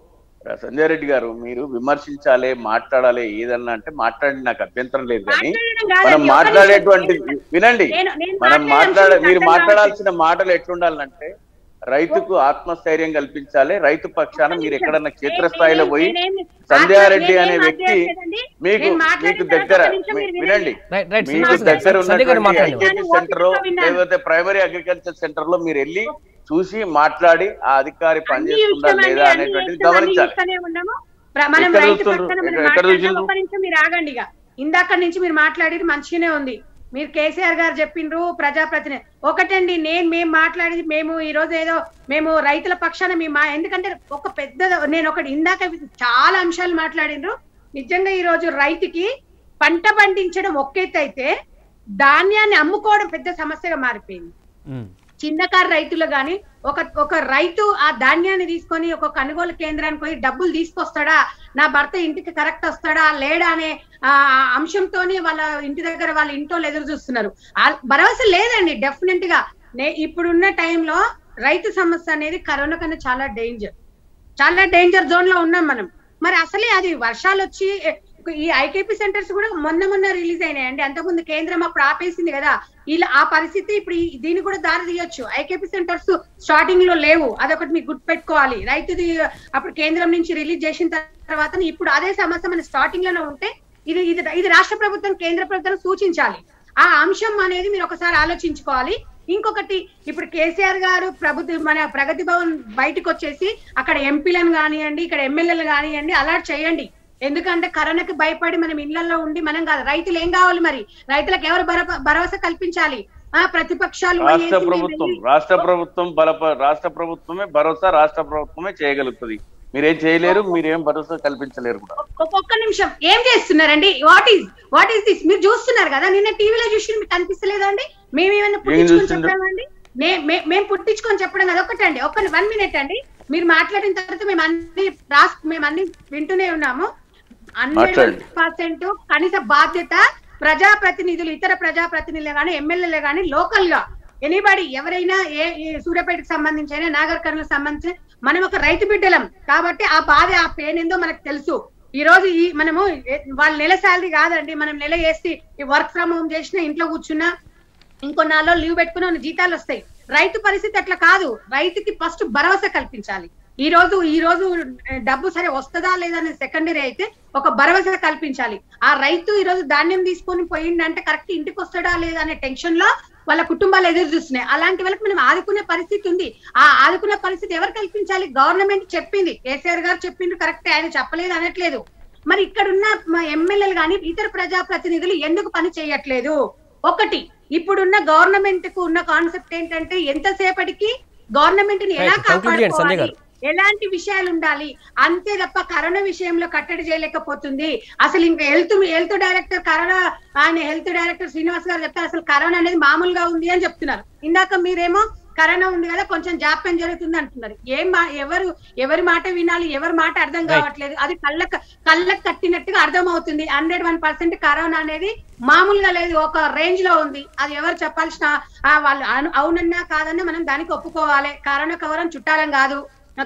సంజయ్ రెడ్డి గారు మీరు విమర్శించాలి మాట్లాడాలి ఏదన్నా అంటే మాట్లాడి నాకు అభ్యంతరం లేదు కానీ మాట్లాడడం కాదండి, మనం ఒక్క మాట్లాడేటువంటి నిమిషం. వినండి నేను- నేను మనం మాట్లాడే మాట్లాడే అంశం మీరు అర్థం మాట్లాడాల్సిన మాటలు ఎట్లుండాలంటే రైతుకు ఆత్మస్థైర్యం కల్పించాలి రైతు పక్షాన ఒక్క మీరు నిమిషం. ఎక్కడన్నా నేను- క్షేత్రస్థాయిలో నేనేం- పోయి నేనేం- సంధ్యారెడ్డి నేనేం అనే వ్యక్తి మాట్లాడలేదండి. మీకు నేను మాట్లాడిన మీకు తర్వాత దగ్గర ఒక్క నిమిషం మీరు వినండి రైట్ రైట్ మీకు శ్రీనివాస్ గారు దగ్గర సంజయ్ గారు ఉన్నటువంటి మాట్లాడండి ఐకేపీ సెంటర్ లో లేకపోతే ప్రైమరీ అగ్రికల్చర్ సెంటర్ లో మీరు వెళ్ళి చూసి మాట్లాడి ఆ అధికారి అన్ని పనిచేస్తుందా చూస్తామండి, లేదా అన్ని అనేటువంటిది చూస్తాం, అన్ని గమనించాలి చూస్తూనే ఉన్నాము. ప్ర- మనం ఎక్కడ రైతు చూస్తుండ్రు? పక్షాన మనం ఎక్కడ- ఎక్కడ మాట్లాడినా చూసిండ్రు? ఒక్క నిమిషం మీరు ఆగండి ఇక ఇందాక నుంచి మీరు మాట్లాడేది మంచిగానే ఉంది మీరు కేసీఆర్ గారు చెప్పిండ్రు ప్రజాప్రతినిధి ఒకటండి నేను మేము మాట్లాడేది మేము ఈ రోజు ఏదో మేము రైతుల పక్షాన మేము మా- ఎందుకంటే ఒక పెద్ద నేను ఒకటి ఇందాక చాలా అంశాలు మాట్లాడిండ్రు నిజంగా ఈ రోజు రైతుకి పంట పండించడం ఒకెత్తు అయితే ధాన్యాన్ని అమ్ముకోవడం పెద్ద సమస్యగా మారిపోయింది ఉమ్. చిన్నకారు రైతులు గాని ఒక ఒక రైతు ఆ ధాన్యాన్ని తీసుకొని ఒక కొనుగోలు కేంద్రానికి పోయి డబ్బులు తీసుకొస్తాడా నా భర్త ఇంటికి కరెక్ట్ వస్తాడా లేడా అనే ఆ అంశంతోనే వాళ్ళ ఇంటి దగ్గర వాళ్ళ ఇంట్లో ఎదురు చూస్తున్నారు ఆ భరోసా లేదండి డెఫినెట్ గా నే ఇప్పుడున్న టైంలో రైతు సమస్య అనేది కరోనా కన్నా చాలా డేంజర్ చాలా డేంజర్ జోన్ లో ఉన్నాం మనం మరి అసలే అది వర్షాలు వచ్చి ఎ- ఈ ఐకేపీ సెంటర్స్ కూడా మొన్న మొన్న రిలీజ్ అయినాయండి అంతకుముందు కేంద్రం అప్పుడు ఆపేసింది కదా ఇలా ఆ పరిస్థితి ఇప్పుడు ఈ- దీన్ని కూడా దారి తీయొచ్చు ఐకేపీ సెంటర్స్ స్టార్టింగ్ లో లేవు అదొకటి మీకు గుర్తు పెట్టుకోవాలి రైతుది అప్పుడు కేంద్రం నుంచి రిలీజ్ చేసిన తర్వాత ఇప్పుడు అదే సమస్య మన స్టార్టింగ్ లోనే ఉంటే ఇది ఇది ఇది రాష్ట్ర ప్రభుత్వం కేంద్ర ప్రభుత్వం సూచించాలి ఆ అంశం అనేది మీరు ఒకసారి ఆలోచించుకోవాలి ఇంకొకటి ఇప్పుడు కేసీఆర్ గారు ప్రభుత్వ మన ప్రగతి భవన్ బయటకు వచ్చేసి అక్కడ ఎంపీలను కానివ్వండి ఇక్కడ ఎమ్మెల్యేలు కానివ్వండి అలర్ట్ చేయండి ఎందుకంటే కరోనాకి భయపడి మనం ఇళ్లలో ఉండి మనం కాదు రైతులు ఏం కావాలి మరి రైతులకు ఎవరు భర- భరోసా కల్పించాలి ఆ ప్రతిపక్షాలు పోయి రాష్ట్ర ఏంటి ప్రభుత్వం మేము రాష్ట్ర ప్రభుత్వం బలప రాష్ట్ర ప్రభుత్వమే భరోసా రాష్ట్ర ప్రభుత్వమే చేయగలుగుతుంది మీరేం చేయలేరు మీరేం భరోసా కల్పించలేరు కూడా ఒక్కొక్క నిమిషం ఏం చేస్తున్నారండి what is what is this మీరు చూస్తున్నారు కదా నిన్న టీవీలో చూసి మీకు కనిపిస్తలేదా అండి మేము ఏమైనా పుట్టించుకొని చూస్తుండ్రు? చెప్పామండి మే- మే- మేము పుట్టించుకొని చెప్పడం అది ఒకటండి ఒక్క వన్ మినిట్ అండి మీరు మాట్లాడిన తర్వాత మేము అన్ని రాస్ మేము అన్ని వింటూనే ఉన్నాము హండ్రెడ్ మాట్లాడండి. పర్సెంట్ కనీస బాధ్యత ప్రజాప్రతినిధులు ఇతర ప్రజాప్రతినిధులు కానీ ఎమ్మెల్యేలు కానీ లోకల్ గా ఎనీబడి ఎవరైనా ఏ ఈ సూర్యాపేటకు సంబంధించి అయినా నాగర్ కర్నూలు సంబంధించి మనం ఒక రైతు బిడ్డలం కాబట్టి ఆ బాధ ఆ పెయిన్ ఏందో మనకు తెలుసు ఈ రోజు ఈ మనము ఏ- వాళ్ళ నెల శాలరీ కాదండి మనం నెల వేసి వర్క్ ఫ్రమ్ హోమ్ చేసినా ఇంట్లో కూర్చున్నా ఇంకో నాలో లీవ్ పెట్టుకుని ఉన్న జీతాలు వస్తాయి రైతు పరిస్థితి అట్లా కాదు రైతుకి ఫస్ట్ భరోసా కల్పించాలి ఈ రోజు ఈ రోజు డబ్బు సరే వస్తుందా లేదా అనేది సెకండరీ అయితే ఒక భరోసా కల్పించాలి ఆ రైతు ఈ రోజు ధాన్యం తీసుకొని పోయిందంటే కరెక్ట్ ఇంటికి వస్తాడా లేదా అనే టెన్షన్ లో వాళ్ళ కుటుంబాలు ఎదురు చూస్తున్నాయి అలాంటి వాళ్ళకి మనం ఆదుకునే పరిస్థితి ఉంది ఆ ఆదుకునే పరిస్థితి ఎవరు కల్పించాలి గవర్నమెంట్ చెప్పింది కేసీఆర్ గారు చెప్పింది కరెక్ట్ ఆయన చెప్పలేదు అనట్లేదు మరి ఇక్కడున్న మా ఎమ్మెల్యేలు కానీ ఇతర ప్రజాప్రతినిధులు ఎందుకు పని చేయట్లేదు ఒకటి ఇప్పుడున్న గవర్నమెంట్ కు ఉన్న కాన్సెప్ట్ ఏంటంటే ఎంతసేపటికి గవర్నమెంట్ ని ఎలా Right. Conclude చేయండి, సంజయ్ కాపాడుకోవాలి గారు. ఎలాంటి విషయాలు ఉండాలి అంతే తప్ప కరోనా విషయంలో కట్టడి చేయలేకపోతుంది అసలు ఇంకా హెల్త్ హెల్త్ డైరెక్టర్ కరోనా ఆయన హెల్త్ డైరెక్టర్ శ్రీనివాస్ గారు చెప్తారు అసలు కరోనా అనేది మామూలుగా ఉంది అని చెప్తున్నారు ఇందాక మీరేమో కరోనా ఉంది కదా కొంచెం జాప్యం జరుగుతుంది అంటున్నారు ఏం మా- ఎవరు ఎవరి మాట వినాలి ఎవరి మాట అర్థం కావట్లేదు అది కళ్ళకు కళ్ళకు కట్టినట్టుగా అర్థం అవుతుంది హండ్రెడ్ వన్ పర్సెంట్ కరోనా అనేది మామూలుగా లేదు ఒక రేంజ్ లో ఉంది అది ఎవరు చెప్పాల్సిన ఆ, వాళ్ళు అను- అవునన్నా కాదన్నా మనం దానికి ఒప్పుకోవాలి కరోనా కవరం చుట్టాలం కాదు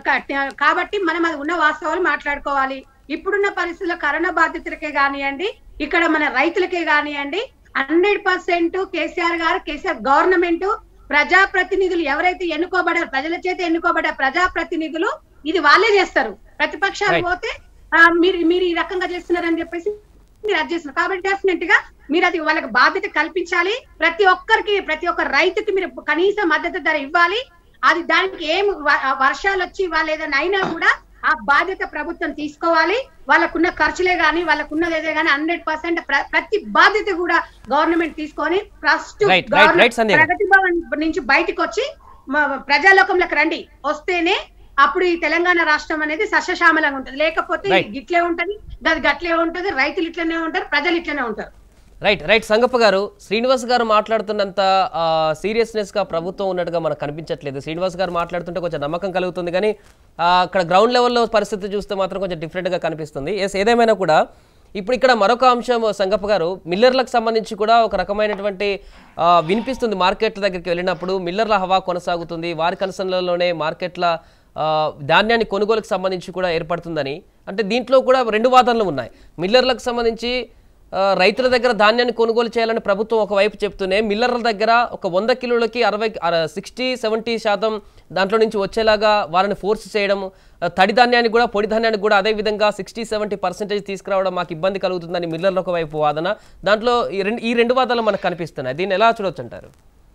క- కాబట్టి మనం అది ఉన్న వాస్తవాలు మాట్లాడుకోవాలి ఇప్పుడున్న పరిస్థితుల్లో కరోనా బాధితులకే కానివ్వండి ఇక్కడ మన రైతులకే కానివ్వండి హండ్రెడ్ పర్సెంట్ కేసీఆర్ గారు కేసీఆర్ గవర్నమెంట్ ప్రజాప్రతినిధులు ఎవరైతే ఎన్నుకోబడారు ప్రజల చేత ఎన్నుకోబడ్డ ప్రజాప్రతినిధులు ఇది వాళ్ళే చేస్తారు ప్రతిపక్షాలు Right. పోతే ఆ, మీరు మీరు ఈ రకంగా చేస్తున్నారని చెప్పేసి మీరు అది చేస్తున్నారు కాబట్టి డెఫినెట్ గా మీరు అది వాళ్ళకి బాధ్యత కల్పించాలి ప్రతి ఒక్కరికి ప్రతి ఒక్క రైతుకి మీరు కనీస మద్దతు ధర ఇవ్వాలి అది దానికి ఏం వ- వర్షాలు వచ్చి వాళ్ళు ఏదైనా అయినా కూడా ఆ బాధ్యత ప్రభుత్వం తీసుకోవాలి వాళ్ళకున్న ఖర్చులే గాని వాళ్ళకున్నది ఏదే గానీ హండ్రెడ్ పర్సెంట్ ప్రతి బాధ్యత కూడా గవర్నమెంట్ తీసుకొని first Right, right, right, Sandhya గారు. ప్రగతి భవన్ నుంచి బయటకు వచ్చి మ- ప్రజాలోకంలోకి రండి వస్తేనే అప్పుడు ఈ తెలంగాణ రాష్ట్రం అనేది సస్యశ్యామలంగా ఉంటుంది లేకపోతే Right. ఇది గిట్లే ఉంటది అది గట్లే ఉంటది రైతులు ఇట్లనే ఉంటారు ప్రజలు ఇట్లనే ఉంటారు రైట్ రైట్ సంగప్ప గారు శ్రీనివాస్ గారు మాట్లాడుతున్నంత సీరియస్నెస్ గా ప్రభుత్వం ఉన్నట్టుగా మనకు కనిపించట్లేదు శ్రీనివాస్ గారు మాట్లాడుతుంటే కొంచెం నమ్మకం కలుగుతుంది కానీ ఆ, అక్కడ గ్రౌండ్ లెవెల్లో పరిస్థితి చూస్తే మాత్రం కొంచెం different గా కనిపిస్తుంది ఎస్ ఏదేమైనా కూడా ఇప్పుడు ఇక్కడ మరొక అంశం సంగప్ప గారు మిల్లర్లకు సంబంధించి కూడా ఒక రకమైనటువంటి ఆ, వినిపిస్తుంది మార్కెట్ల దగ్గరికి వెళ్ళినప్పుడు మిల్లర్ల హవా కొనసాగుతుంది వారి కన్సర్న్లలోనే మార్కెట్ల ఆ, ధాన్యాన్ని కొనుగోలుకు సంబంధించి కూడా ఏర్పడుతుందని అంటే దీంట్లో కూడా రెండు వాదనలు ఉన్నాయి మిల్లర్లకు సంబంధించి ఆ, రైతుల దగ్గర ధాన్యాన్ని కొనుగోలు చేయాలని ప్రభుత్వం ఒకవైపు చెప్తూనే మిల్లర్ల దగ్గర ఒక వంద కిలోలకి అరవై సిక్స్టీ సెవెంటీ శాతం దాంట్లో నుంచి వచ్చేలాగా వారిని ఫోర్స్ చేయడం ఆ, తడి ధాన్యానికి కూడా పొడి ధాన్యానికి కూడా అదే విధంగా సిక్స్టీ సెవెంటీ పర్సెంటేజ్ తీసుకురావడం మాకు ఇబ్బంది కలుగుతుందని మిల్లర్ల ఒకవైపు వాదన దాంట్లో ఈ రెండు ఈ రెండు వాదనలు మనకు కనిపిస్తున్నాయి దీన్ని ఎలా చూడొచ్చు అంటారు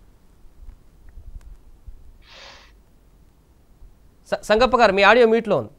స- సంగప్ప గారు మీ ఆడియో మ్యూట్లో ఉంది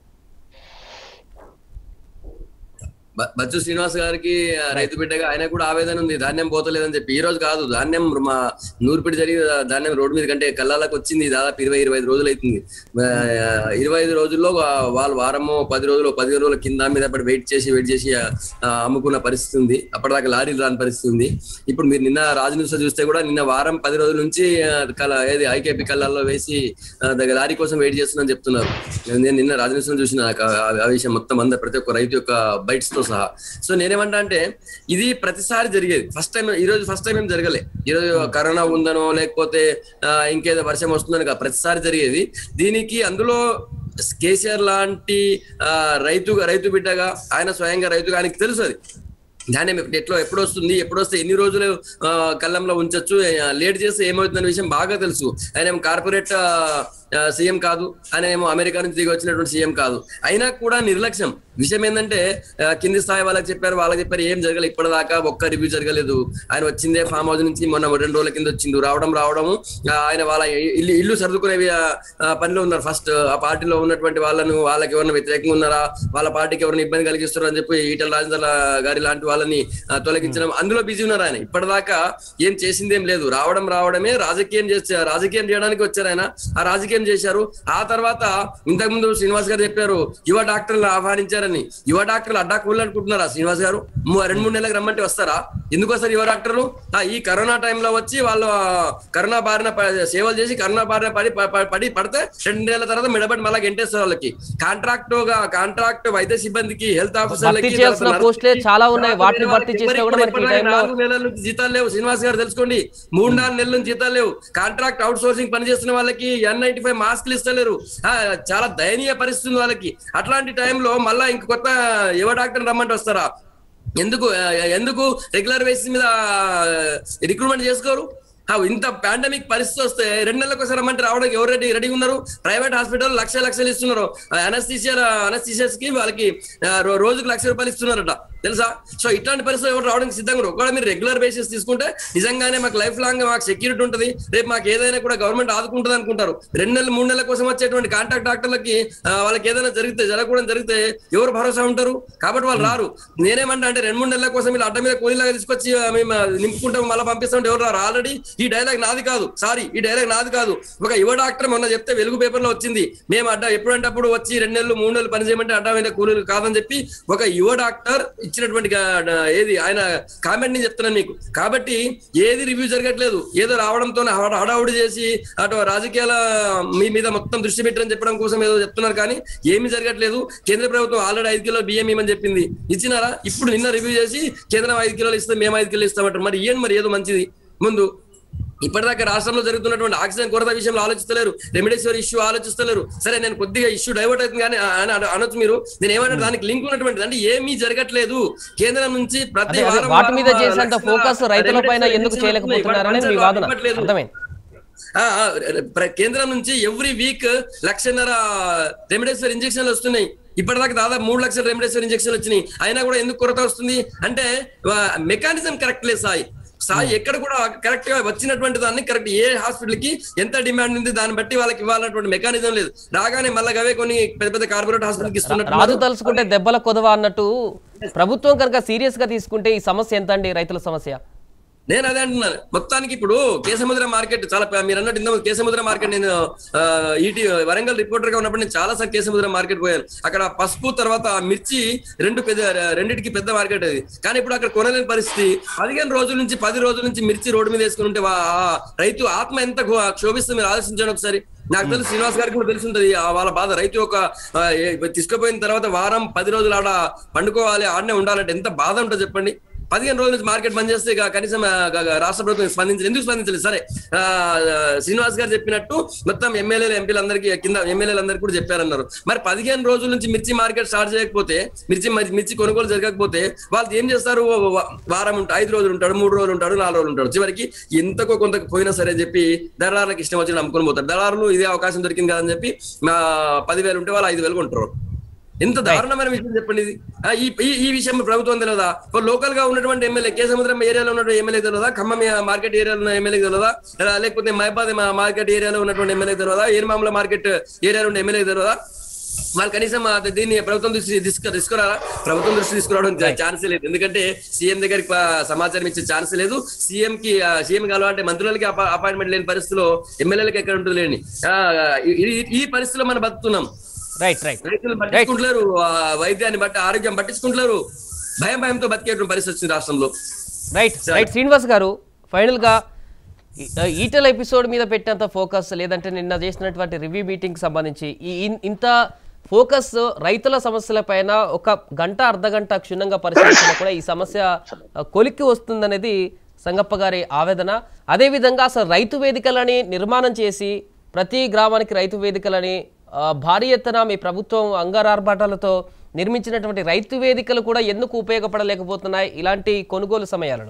బ- బచ్చు శ్రీనివాస్ గారికి ఆ, రైతు బిడ్డగా ఆయన కూడా ఆవేదన ఉంది ధాన్యం పోతలేదని చెప్పి ఈ రోజు కాదు ధాన్యం మా నూర్పిడి జరిగి ధాన్యం రోడ్డు మీద కంటే కళ్ళాలకు వచ్చింది దాదాపు ఇరవై ఇరవై ఐదు రోజులు అవుతుంది ఆ, ఇరవై ఐదు రోజుల్లో వా- వాళ్ళు వారము పది రోజులు పదిహేను రోజుల కింద మీద పడి వెయిట్ చేసి వెయిట్ చేసి ఆ, అమ్ముకున్న పరిస్థితి ఉంది అప్పటిదాకా లారీలు రాని పరిస్థితి ఉంది ఇప్పుడు మీరు నిన్న రాజు న్యూస్ లో చూస్తే కూడా నిన్న వారం పది రోజుల నుంచి ఆ, కల ఏది ఐకేపీ కళ్ళల్లో వేసి ఆ, దగ్గర లారీ కోసం వెయిట్ చేస్తున్నాను చెప్తున్నారు నేను నిన్న రాజు న్యూస్ లో చూసిన ఆ- ఆ- ఆ విషయం మొత్తం అందరు ప్రతి ఒక్క రైతు యొక్క బైట్స్ తో సహా సో నేనేమంటా అంటే ఇది ప్రతిసారి జరిగేది ఫస్ట్ టైం ఈ రోజు ఫస్ట్ టైం ఏం జరగలే ఈ రోజు కరోనా ఉందనో లేకపోతే ఆ, ఇంకేదో వర్షం వస్తుందని కాదు ప్రతిసారి జరిగేది దీనికి అందులో కేసీఆర్ లాంటి ఆ, రైతు రైతు బిడ్డగా ఆయన స్వయంగా రైతుగా ఆయనకి తెలుసు అది ధాన్యం ఎప్పుడు- ఎట్లా ఎప్పుడు వస్తుంది ఎప్పుడు వస్తే ఎన్ని రోజులు ఆ, కళ్ళంలో ఉంచొచ్చు ఆ, లేట్ చేస్తే ఏమవుతుందనే విషయం బాగా తెలుసు ఆయన ఏమో కార్పొరేట్ సీఎం కాదు ఆయన ఏమో అమెరికా నుంచి దిగి వచ్చినటువంటి సీఎం కాదు అయినా కూడా నిర్లక్ష్యం విషయం ఏంటంటే ఆ, కింది స్థాయి వాళ్ళకి చెప్పారు వాళ్ళకి చెప్పారు ఏం జరగలేదు ఇప్పటిదాకా ఒక్క రివ్యూ జరగలేదు ఆయన వచ్చిందే ఫామ్ హౌస్ నుంచి మొన్న రెండు రోజుల కింద వచ్చిండు రావడం రావడము ఆ, ఆయన వాళ్ళ ఇల్లు ఇల్లు సర్దుకునే ఆ, పనిలో ఉన్నారు ఫస్ట్ ఆ పార్టీలో ఉన్నటువంటి వాళ్ళను వాళ్ళకి ఎవరైనా వ్యతిరేకంగా ఉన్నారా వాళ్ళ పార్టీకి ఎవరైనా ఇబ్బంది కలిగిస్తారు అని చెప్పి ఈటల రాజేంద్ర గారి లాంటి వాళ్ళని ఆ, తొలగించడం అందులో బిజీ ఉన్నారు ఆయన ఇప్పటిదాకా ఏం చేసిందేం లేదు రావడం రావడమే రాజకీయం చేస్తే రాజకీయం చేయడానికి వచ్చారు ఆయన ఆ రాజకీయం చేశారు ఆ తర్వాత ఇంతకుముందు శ్రీనివాస్ గారు చెప్పారు యువ డాక్టర్లు ఆహ్వానించారని యువ డాక్టర్లు అడ్డాకు అనుకుంటున్నారా శ్రీనివాస్ గారు మూ- రెండు మూడు నెలలకు రమ్మంటే వస్తారా ఎందుకు వస్తారు యువ డాక్టర్లు ఆ, ఈ కరోనా టైంలో వచ్చి వాళ్ళు ఆ, కరోనా బారిన ప- సేవలు చేసి కరోనా బారిన పడి ప- ప- పడి పడితే రెండు నెలల తర్వాత మెడబడి మళ్ళీ గెంటేస్తారు వాళ్ళకి కాంట్రాక్ట్ గా కాంట్రాక్ట్ వైద్య సిబ్బందికి హెల్త్ ఆఫీసర్లకి భర్తీ చేయాల్సిన తర్వాత పోస్టులే చాలా ఉన్నాయి. తర్వాత వాటిని వేరే భర్తీ వాళ్ళకి చేసినా కూడా మనకి ఈ ఇప్పటిదాకా టైంలో- నాలుగు నెలల నుంచి జీతాలు లేవు శ్రీనివాస్ గారు తెలుసుకోండి మూడు నాలుగు నెలల నుంచి జీతాలు లేవు కాంట్రాక్ట్ అవుట్ సోర్సింగ్ పని చేస్తున్న వాళ్ళకి ఎన్ నైన్టీ ఫైవ్ మాస్క్లు ఇస్తలేరు ఆ, చాలా దయనీయ పరిస్థితి ఉంది వాళ్ళకి అట్లాంటి టైంలో మళ్ళా ఇంక కొత్త యువ డాక్టర్ రమ్మంటే వస్తారా ఎందుకు ఆ, ఎందుకు రెగ్యులర్ బేసిస్ మీద రిక్రూట్మెంట్ చేసుకోరు ఆ, ఇంత పాండమిక్ పరిస్థితి వస్తే రెండు నెలలకు ఒకసారి రమ్మంటే రావడానికి ఎవరు రెడీ రెడీ ఉన్నారు ప్రైవేట్ హాస్పిటల్ లక్ష లక్షలు ఇస్తున్నారు అనస్థీషియా అనస్థీషియస్ కి వాళ్ళకి ఆ, రో- రోజుకు లక్ష రూపాయలు ఇస్తున్నారట తెలుసా సో ఇట్లాంటి పరిస్థితులు ఎవరు రావడానికి సిద్ధంగా ఉన్నారు ఒకవేళ మీరు రెగ్యులర్ బేసిస్ తీసుకుంటే నిజంగానే మాకు లైఫ్ లాంగ్ మాకు సెక్యూరిటీ ఉంటుంది రేపు మాకు ఏదైనా కూడా గవర్నమెంట్ ఆదుకుంటుంది అనుకుంటారు రెండు నెలలు మూడు నెలల కోసం వచ్చేటువంటి కాంట్రాక్ట్ డాక్టర్లకి ఆ, వాళ్ళకి ఏదైనా జరిగితే జరగకూడదు జరిగితే ఎవరు భరోసా ఉంటారు కాబట్టి వాళ్ళు రారు నేనేమంటా అంటే రెండు మూడు నెలల కోసం వీళ్ళు అడ్డ మీద కూలీలాగా తీసుకొచ్చి ఆ, మేము ఆ, నింపుకుంటాం మళ్ళీ పంపిస్తాం ఎవరు రారు ఆల్రెడీ ఈ డైలాగ్ నాది కాదు సారీ ఈ డైలాగ్ నాది కాదు ఒక యువ డాక్టర్ మొన్న చెప్తే వెలుగు పేపర్ లో వచ్చింది మేము అడ్డ ఎప్పుడంటే అప్పుడు వచ్చి రెండు నెలలు మూడు నెలలు పని చేయమంటే అడ్డ మీద కూలీలు కాదని చెప్పి ఒక యువ డాక్టర్ ఇచ్చినటువంటి గా- ఏది ఆయన కామెంట్ ని చెప్తున్నాను మీకు కాబట్టి ఏది రివ్యూ జరగట్లేదు ఏదో రావడంతో హడావుడి చేసి అటు రాజకీయాల మీ మీద మొత్తం దృష్టి పెట్టని చెప్పడం కోసం ఏదో చెప్తున్నారు కానీ ఏమీ జరగట్లేదు కేంద్ర ప్రభుత్వం ఆల్రెడీ ఐదు కిలోలు బియ్యం ఇవ్వమని చెప్పింది ఇచ్చినారా ఇప్పుడు నిన్న రివ్యూ చేసి కేంద్రం ఐదు కిలోలు ఇస్తే మేము ఐదు కిలోలు ఇస్తామంటారు మరి ఇయ్యండి మరి ఏదో మంచిది ముందు ఇప్పటిదాకా రాష్ట్రంలో జరుగుతున్నటువంటి ఆక్సిజన్ కొరత విషయంలో ఆలోచిస్తలేరు రెమిడేసివర్ ఇష్యూ ఆలోచిస్తలేరు సరే నేను కొద్దిగా ఇష్యూ డైవర్ట్ అవుతుంది కానీ అని అన- అనొచ్చు మీరు నేను ఏమంటే దానికి లింక్ ఉన్నటువంటిది అంటే ఏమీ జరగట్లేదు కేంద్రం నుంచి ప్రతి అదే అదే వారం వాటి మీద వారం చేసేంత లక్షల ఫోకస్ రైతుల పైన remdesivir ఎందుకు injection చేయలేకపోతున్నారని మీ వస్తున్నాయి. వాదన ఇవ్వట్లేదు. అర్థమైంది ఆ, ఆ, ప్ర- కేంద్రం నుంచి ఎవ్రీ వీక్ లక్షన్నర రెమిడేసివిర్ ఇంజక్షన్లు వస్తున్నాయి ఇప్పటిదాకా దాదాపు మూడు లక్షల రెమిడేసివిర్ ఇంజక్షన్లు వచ్చినాయి అయినా కూడా ఎందుకు కొరత వస్తుంది అంటే మెకానిజం కరెక్ట్ లేదు సాయి సాయి ఎక్కడ కూడా కరెక్ట్ గా వచ్చినటువంటి దాన్ని కరెక్ట్ ఏ హాస్పిటల్ కి ఎంత డిమాండ్ ఉంది దాన్ని బట్టి వాళ్ళకి ఇవ్వాలన్నటువంటి మెకానిజం లేదు రాగానే మళ్ళీ అవే కొన్ని పెద్ద పెద్ద కార్పొరేట్ హాస్పిటల్ కి రాజు ఇస్తున్నట్టు తలుచుకుంటే దెబ్బల కొదవ అన్నట్టు ప్రభుత్వం కనుక సీరియస్ గా తీసుకుంటే ఈ సమస్య ఎంత అండి రైతుల సమస్య నేను అదే అంటున్నాను మొత్తానికి ఇప్పుడు కేసముద్ర మార్కెట్ చాలా ప- మీరు అన్నట్టు ఇంతకు కేసముద్ర మార్కెట్ నేను ఆ, ఈటీ వరంగల్ రిపోర్టర్ గా ఉన్నప్పుడు నేను చాలా సార్ కేసముద్ర మార్కెట్ పోయాను అక్కడ పసుపు తర్వాత మిర్చి రెండు పెద్ద రెండింటికి పెద్ద మార్కెట్ అది కానీ ఇప్పుడు అక్కడ కొనలేని పరిస్థితి పదిహేను రోజుల నుంచి పది రోజుల నుంచి మిర్చి రోడ్డు మీద వేసుకుని ఉంటే వా- ఆ రైతు ఆత్మ ఎంత క్షో- క్షోభిస్తుంది మీరు ఆలోచించండి ఒకసారి నాకు తెలుసు శ్రీనివాస్ గారికి కూడా తెలిసి ఉంటది ఆ వాళ్ళ బాధ రైతు ఒక ఆ, ఏ- తీసుకుపోయిన తర్వాత వారం పది రోజులు ఆడ పండుకోవాలి ఆడనే ఉండాలంటే ఎంత బాధ ఉంటుందో చెప్పండి పదిహేను రోజుల నుంచి మార్కెట్ బంద్ చేస్తే ఇక కనీసం ఆ, గ- గ- రాష్ట్ర ప్రభుత్వం స్పందించలేదు ఎందుకు స్పందించలేదు సరే ఆ, ఆ, శ్రీనివాస్ గారు చెప్పినట్టు మొత్తం ఎమ్మెల్యేలు ఎంపీలందరికీ కింద ఎమ్మెల్యేలందరికీ కూడా చెప్పారన్నారు మరి పదిహేను రోజుల నుంచి మిర్చి మార్కెట్ స్టార్ట్ చేయకపోతే మిర్చి మిర్చి కొనుగోలు జరగకపోతే వాళ్ళు ఏం చేస్తారు ఓ- ఓ- వారం ఉంటాడు ఐదు రోజులు ఉంటాడు మూడు రోజులు ఉంటాడు నాలుగు రోజులు ఉంటాడు చివరికి ఎంతకో కొంత పోయినా సరే అని చెప్పి దళారులకు ఇష్టం వచ్చి అమ్ముకొని పోతారు దళారులు ఇదే అవకాశం దొరికింది కదని చెప్పి మా పదివేలు ఉంటే వాళ్ళు ఐదు వేలు కొంటారు ఎంత దారుణమైన విషయం చెప్పండి ఇది ఆ, ఈ ఈ- ఈ విషయం ప్రభుత్వం తెలియదా లోకల్ గా ఉన్నటువంటి ఎమ్మెల్యే కే సముద్రం ఏరియాలో ఉన్నటువంటి ఎమ్మెల్యే తెలియదా ఖమ్మం మార్కెట్ ఏరియాలో ఉన్న ఎమ్మెల్యే తెలియదా లేదా లేకపోతే మైబాద్ మార్కెట్ ఏరియాలో ఉన్నటువంటి ఎమ్మెల్యే తెలియదా ఏర్మామల మార్కెట్ ఏరియాలో ఉన్న ఎమ్మెల్యే తెలియదా వాళ్ళు కనీసం ఆ దీన్ని ప్రభుత్వం దృష్టి తీసుకు తీసుకురారా ప్రభుత్వం దృష్టి తీసుకురావడం ఛాన్స్ లేదు ఎందుకంటే సీఎం దగ్గరికి ప- సమాచారం ఇచ్చే ఛాన్స్ లేదు సీఎం కి సీఎం కలవాలంటే మంత్రులకి అపాయింట్మెంట్ లేని పరిస్థితిలో ఎమ్మెల్యేలకు ఎక్కడ ఉంటుంది లేని ఆ, ఈ- ఈ- ఈ పరిస్థితిలో మనం బతుకుతున్నాం రైట్ రైట్ రైతులు పట్టించుకుంటున్నారు ఆ, వైద్యాన్ని బట్టి ఆరోగ్యం పట్టించుకుంటున్నారు భయం భయంతో బతికేటువంటి పరిస్థితి వచ్చింది రాష్ట్రంలో రైట్ రైట్ శ్రీనివాస్ గారు ఫైనల్గా ఈ- ఈటెల ఎపిసోడ్ మీద పెట్టినంత ఫోకస్ లేదంటే నిన్న చేసినటువంటి రివ్యూ మీటింగ్ సంబంధించి ఈ ఇన్- ఇంత ఫోకస్ రైతుల సమస్యల పైన ఒక గంట అర్ధ గంట క్షుణ్ణంగా పరిశీలించినా కూడా ఈ సమస్య ఆ, కొలిక్కి వస్తుందనేది సంగప్ప గారి ఆవేదన అదేవిధంగా అసలు రైతు వేదికలని నిర్మాణం చేసి ప్రతి గ్రామానికి రైతు వేదికలని ఆ, భారీ ఎత్తున మీ ప్రభుత్వం అంగారార్భాటాలతో నిర్మించినటువంటి రైతు వేదికలు కూడా ఎందుకు ఉపయోగపడలేకపోతున్నాయి ఇలాంటి కొనుగోలు సమయాలను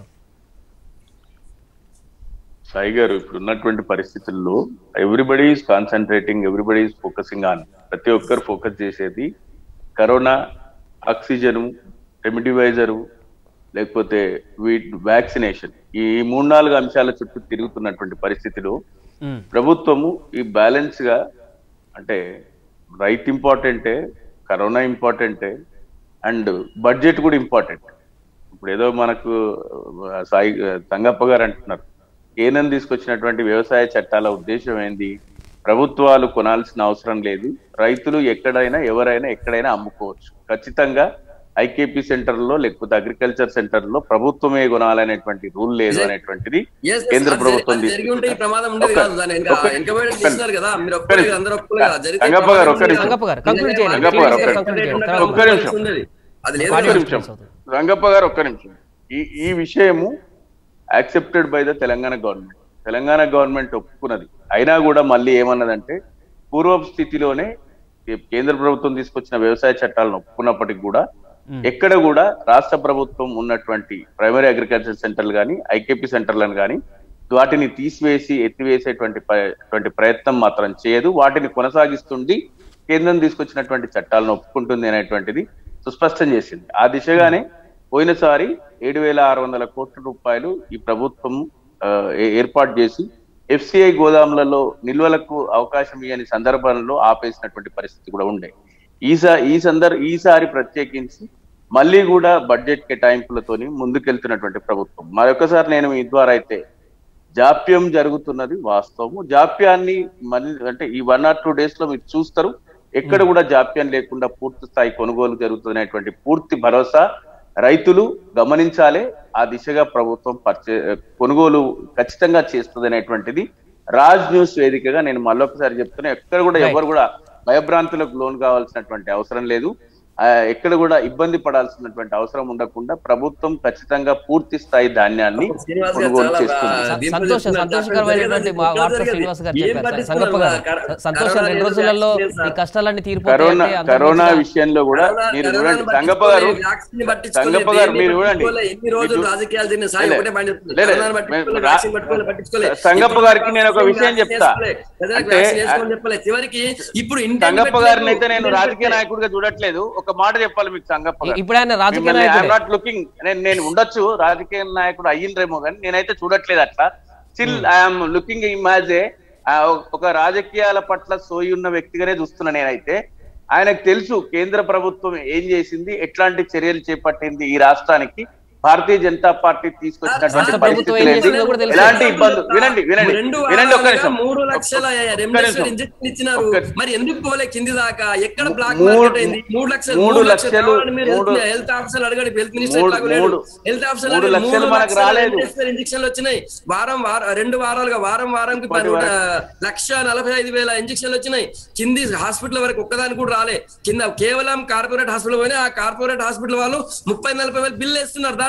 సాయి గారు ఇప్పుడు ఉన్నటువంటి పరిస్థితుల్లో everybody is concentrating everybody is focusing on ప్రతి ఒక్కరు ఫోకస్ చేసేది కరోనా ఆక్సిజన్ రెమిడివైజరు లేకపోతే వీట్ వ్యాక్సినేషన్ ఈ మూడు నాలుగు అంశాల చుట్టూ తిరుగుతున్నటువంటి పరిస్థితిలో ప్రభుత్వము ఈ బ్యాలెన్స్ గా అంటే రైతు ఇంపార్టెంటే కరోనా ఇంపార్టెంటే అండ్ బడ్జెట్ కూడా ఇంపార్టెంట్ ఇప్పుడు ఏదో మనకు ఆ, సాయి తంగప్ప గారు అంటున్నారు కేంద్రం తీసుకొచ్చినటువంటి వ్యవసాయ చట్టాల ఉద్దేశం ఏంది ప్రభుత్వాలు కొనాల్సిన అవసరం లేదు రైతులు ఎక్కడైనా ఎవరైనా ఎక్కడైనా అమ్ముకోవచ్చు ఖచ్చితంగా ఐకేపీ సెంటర్ లో లేకపోతే అగ్రికల్చర్ సెంటర్ లో ప్రభుత్వమే కొనాలనేటువంటి రూల్ లేదు అనేటువంటిది Yes, yes, కేంద్ర అది ప్రభుత్వం జరిగి- జరిగి ఉంటే ఈ ప్రమాదం ఉండేది ఒక్క- కాదు దాన్ని వెనక- ఒక్క- వెనకబడి ఒక్క- చేస్తున్నారు కదా మీరు ఒప్పుకోలేదు కదా, అందరూ ఒప్పుకోలేదు కదా. జరిగితే రంగప్ప గారు, ఒక్క ప్రమాదం నిమిషం. రంగప్ప గారు, conclude చేయండి. రంగప్ప గారు, ఒక్క conclude చేయండి. ఒక్క ఒక్క నిమిషం. ఉండేది. అది లేదు ఒక్క కదా. నిమిషం రంగప్ప గారు ఒక్క నిమిషం ఈ ఈ విషయము accepted by the Telangana government Telangana government ఒప్పుకున్నది అయినా కూడా మళ్ళీ ఏమన్నదంటే పూర్వపు స్థితిలోనే ఈ కేంద్ర ప్రభుత్వం తీసుకొచ్చిన వ్యవసాయ చట్టాలను ఒప్పుకున్నప్పటికీ కూడా ఎక్కడ కూడా రాష్ట్ర ప్రభుత్వం ఉన్నటువంటి ప్రైమరీ అగ్రికల్చర్ సెంటర్లు కానీ ఐకేపీ సెంటర్లను కానీ వాటిని తీసివేసి ఎత్తివేసేటువంటి ప- టువంటి ప్రయత్నం మాత్రం చేయదు వాటిని కొనసాగిస్తుంది కేంద్రం తీసుకొచ్చినటువంటి చట్టాలను ఒప్పుకుంటుంది అనేటువంటిది సుస్పష్టం చేసింది ఆ దిశగానే పోయినసారి ఏడు వేల ఆరు వందల కోట్ల రూపాయలు ఈ ప్రభుత్వం ఆ, ఏ- ఏర్పాటు చేసి ఎఫ్సిఐ గోదాములలో నిల్వలకు అవకాశం ఇవ్వని సందర్భంలో ఆపేసినటువంటి పరిస్థితి కూడా ఉండే ఈసా ఈ సందర్ ఈసారి ప్రత్యేకించి మళ్ళీ కూడా బడ్జెట్ కేటాయింపులతోని ముందుకెళ్తున్నటువంటి ప్రభుత్వం మరొకసారి నేను మీ ద్వారా అయితే జాప్యం జరుగుతున్నది వాస్తవము జాప్యాన్ని మళ్ళీ అంటే ఈ వన్ ఆర్ టూ డేస్ లో మీరు చూస్తారు ఎక్కడ కూడా జాప్యం లేకుండా పూర్తి స్థాయి కొనుగోలు జరుగుతున్నటువంటి పూర్తి భరోసా రైతులు గమనించాలి ఆ దిశగా ప్రభుత్వం పర్చే కొనుగోలు ఖచ్చితంగా చేస్తుంది అనేటువంటిది రాజ్ న్యూస్ వేదికగా నేను మళ్ళొకసారి చెప్తున్నా ఎక్కడ కూడా ఎవరు కూడా భయభ్రాంతులకు లోన్ కావాల్సినటువంటి అవసరం లేదు ఆ, ఎక్కడ కూడా ఇబ్బంది పడాల్సినటువంటి అవసరం ఉండకుండా ప్రభుత్వం ఖచ్చితంగా పూర్తి స్థాయి ధాన్యాన్ని శ్రీనివాస్ గారు కొనుగోలు చాలా చేస్తుంది స- దీంట్లో సంతోష చెప్తున్నారు. సంతోషకరమైనటువంటి మా ఎక్కడ వార్త జరిగేది? శ్రీనివాస్ గారు ఏం చెప్పారు పట్టించుకున్నారు? సంగప్ప గారు కర- సంతోషం కరోనా రెండు లేదు, రోజులలో వ్యాక్సిన్ లేదు ఈ సార్. కష్టాలన్నీ కరోనా తీరిపోతాయి కరోనా విషయంలో కూడా కరోనా- మీరు కరోనాను చూడండి సంగప్ప గారు పట్టించుకోలే, వ్యాక్సిన్ ని పట్టించుకోలే, సంగప్ప గారు దేన్ని మీరు చూడండి పట్టించుకోలే, ఎన్ని రోజులు మీరు- రాజకీయాలు తిన్న సాయి లే, ఒకటే పని చెప్తుంది. లే, లే, కరోనాను పట్టించుకోలే, రా- వ్యాక్సిన్ పట్టుకోలే, పట్టించుకోలే. సంగప్ప ఇప్పుడు గారికి నేను ఒక వ్యాక్సిన్ విషయం చెప్తా. వేసుకోలే, ప్రజలకు అంటే వ్యాక్సిన్ వేసుకోమని చెప్పలే. చివరికి ఇప్పుడు ఇంటి సంగప్ప గారిని అయితే నేను రాజకీయ నాయకుడిగా చూడట్లేదు ఒక మాట చెప్పాలి మీకు సంగప్ప గారు ఇప్పుడు ఆయన రాజకీయ మిమ్మల్ని నాయకుడే. నాట్ లుకింగ్ నేను నేను ఉండొచ్చు రాజకీయ నాయకుడు అయ్యిండ్రేమో కానీ నేనైతే చూడట్లేదు అట్లా స్టిల్ ఐఎమ్ లుకింగ్ ఇమాజ్ ఏ ఒక రాజకీయాల పట్ల సోయి ఉన్న వ్యక్తిగానే చూస్తున్నా నేనైతే ఆయనకు తెలుసు కేంద్ర ప్రభుత్వం ఏం చేసింది ఎట్లాంటి చర్యలు చేపట్టింది ఈ రాష్ట్రానికి భారతీయ జనతా పార్టీ తీసుకొచ్చినటువంటి రాష్ట్ర ప్రభుత్వం ఏం పరిస్థితులు ఏంటి? చేసిందో కూడా తెలుసు. ఎలాంటి ఇబ్బంది వినండి వినండి రెండు వినండి ఒక్క వారాలుగా నిమిషం మూడు లక్షల ఒక్క రెమ్డెసివిర్ నిమిషం. ఇంజెక్షన్ ఇచ్చినారు ఒక్క- మరి ఎందుకు పోలే కింది దాకా ఎక్కడ బ్లాక్ మూడు- మార్కెట్ అయింది మూడు లక్షలు మూడు మూడు లక్షలు లక్షలు- కావాలని మీరు మూడు- హెల్త్ హెల్త్ ఆఫీసర్ అడగండి హెల్త్ మినిస్టర్ మూడు- ఎట్లాగో లేడు. మూడు- హెల్త్ ఆఫీసర్ మూడు అడగండి. లక్షలు మూడు మనకు లక్షల రాలేదు. రెమ్డెసివిర్ ఇంజక్షన్లు వచ్చినాయి వారం వారం రెండు వారాలుగా వారం వారంకి ఇప్పటి పన్నెండు లక్ష నలభై ఐదు వేల ఇంజక్షన్లు వచ్చినాయి కింది హాస్పిటల్ వరకు ఒక్కదానికి కూడా రాలే కింద కేవలం కార్పొరేట్ హాస్పిటల్ పోయినా ఆ కార్పొరేట్ హాస్పిటల్ వాళ్ళు ముప్పై నలభై వేలు బిల్లు వేస్తున్నారు దాని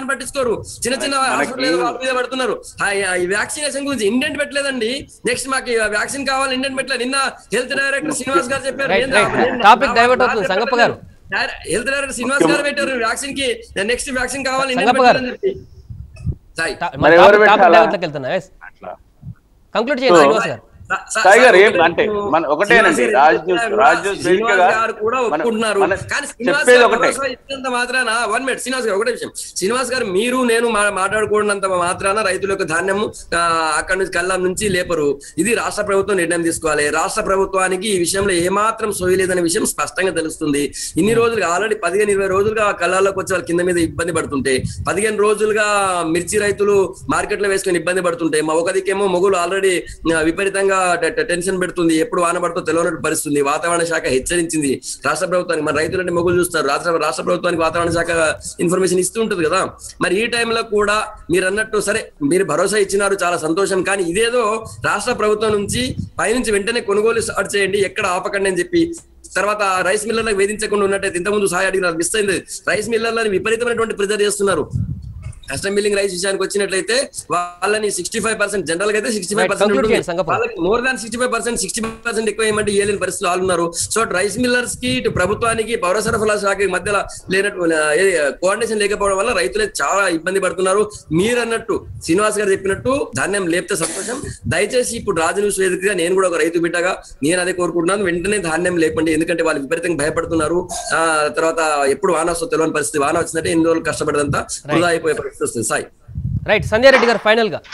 వాళ్ళని పట్టించుకోరు చిన్న చిన్న మనకి- హాస్పిటల్ వాళ్ళ మీద పడుతున్నారు ఆ, ఈ వ్యాక్సినేషన్ గురించి ఇండెంట్ పెట్టలేదండి నెక్స్ట్ మాకు వ్యాక్సిన్ కావాలి ఇండెంట్ పెట్టలేదు నిన్న హెల్త్ డైరెక్టర్ శ్రీనివాస్ గారు చెప్పారు Right, నేను- right. నేను- Topic నా- divert నా- అవుతుంది, నా- సంగప్ప గారు. హెల్త్ డైరెక్టర్ శ్రీనివాస్ గారు పెట్టారు వ్యాక్సిన్ కి నెక్స్ట్ వ్యాక్సిన్ కావాలి ఇండెంట్ సంగప్ప గారు. పెట్టాలని చెప్పి సాయి తా- మరి టాపిక్- ఎవరు టాపిక్ పెట్టాలా? డైవర్ట్లోకి వెళ్తున్నా yes. అట్లా కంక్లూడ్ చేయండి So, శ్రీనివాస్ గారు సా- సా- సాయి గారు సాయి ఏం అంటే మన ఒకటేనండి శ్రీనివాస్ రాజ్ గారు న్యూస్ కూడా- రాజ్ న్యూస్ శ్రీనివాస్ వేదికగా గారు కూడా మన- ఒప్పుకుంటున్నారు మన కానీ శ్రీనివాస్ చెప్పేది గారు ఒకటే భరోసా ఇచ్చినంత మాత్రాన వన్ మినిట్ శ్రీనివాస్ గారు ఒకటే విషయం శ్రీనివాస్ గారు మీరు నేను మా- మాట్లాడుకున్నంత మాత్రాన రైతుల యొక్క ధాన్యము ఆ, అక్కడి నుంచి కళ్ళం నుంచి లేపరు ఇది రాష్ట్ర ప్రభుత్వం నిర్ణయం తీసుకోవాలి రాష్ట్ర ప్రభుత్వానికి ఈ విషయంలో ఏమాత్రం సోయలేదనే విషయం స్పష్టంగా తెలుస్తుంది ఇన్ని రోజులుగా ఆల్రెడీ పదిహేను ఇరవై రోజులుగా కళ్ళాల్లోకి వచ్చి వాళ్ళ కింద మీద ఇబ్బంది పడుతుంటే పదిహేను రోజులుగా మిర్చి రైతులు మార్కెట్ లో వేసుకొని ఇబ్బంది పడుతుంటే మా ఒక దిక్కేమో మొగులు ఆల్రెడీ విపరీతంగా టె- టె- టెన్షన్ పెడుతుంది ఎప్పుడు వాన పడుతో తెలియనట్టు పరిస్థితుంది వాతావరణ శాఖ హెచ్చరించింది రాష్ట్ర ప్రభుత్వానికి మన రైతులంటే మొగులు చూస్తారు రాష్ట్ర రాష్ట్ర ప్రభుత్వానికి వాతావరణ శాఖ ఇన్ఫర్మేషన్ ఇస్తూ ఉంటుంది కదా మరి ఈ టైంలో కూడా మీరు అన్నట్టు సరే మీరు భరోసా ఇచ్చినారు చాలా సంతోషం కానీ ఇదేదో రాష్ట్ర ప్రభుత్వం నుంచి పైనుంచి వెంటనే కొనుగోలు స్టార్ట్ చేయండి ఎక్కడ ఆపకండి అని చెప్పి తర్వాత రైస్ మిల్లర్లకు వేధించకుండా ఉన్నట్టయితే ఇంతకుముందు సహాయ అడిగినారు మిస్ అయింది రైస్ మిల్లర్లని విపరీతమైనటువంటి ప్రిజర్ చేస్తున్నారు కస్టమ్ బిల్లింగ్ రైస్ విషయానికి వచ్చినట్లయితే వాళ్ళని సిక్స్టీ ఫైవ్ పర్సెంట్ జనరల్ గా అయితే sixty five Right, conclude percent చేయండి, సంగప్ప. వాళ్ళకి more than sixty five percent sixty percent ఎక్కువ ఏమంటే ఏలేని పరిస్థితులు వాళ్ళు ఉన్నారు సో రైస్ మిల్లర్స్ కి ఇటు ప్రభుత్వానికి పౌర సరఫరా శాఖకి మధ్యలో లేనట్టు కోఆర్డినేషన్ లేకపోవడం వల్ల రైతులే చాలా ఇబ్బంది పడుతున్నారు మీరు అన్నట్టు శ్రీనివాస్ గారు చెప్పినట్టు ధాన్యం లేపితే సంతోషం దయచేసి ఇప్పుడు రాజు న్యూస్ వేదికగా నేను కూడా ఒక రైతు బిడ్డగా నేను అదే కోరుకుంటున్నాను వెంటనే ధాన్యం లేపండి ఎందుకంటే వాళ్ళు విపరీతంగా భయపడుతున్నారు ఆ తర్వాత ఎప్పుడు వాన వస్తుందో తెలియని పరిస్థితి వాన వచ్చినట్టే ఎన్ని రోజులు కష్టపడదంతా వృధా అయిపోయే పరిస్థితి వస్తుంది సాయి రైట్ సంజయ్ రెడ్డి గారు ఫైనల్ గా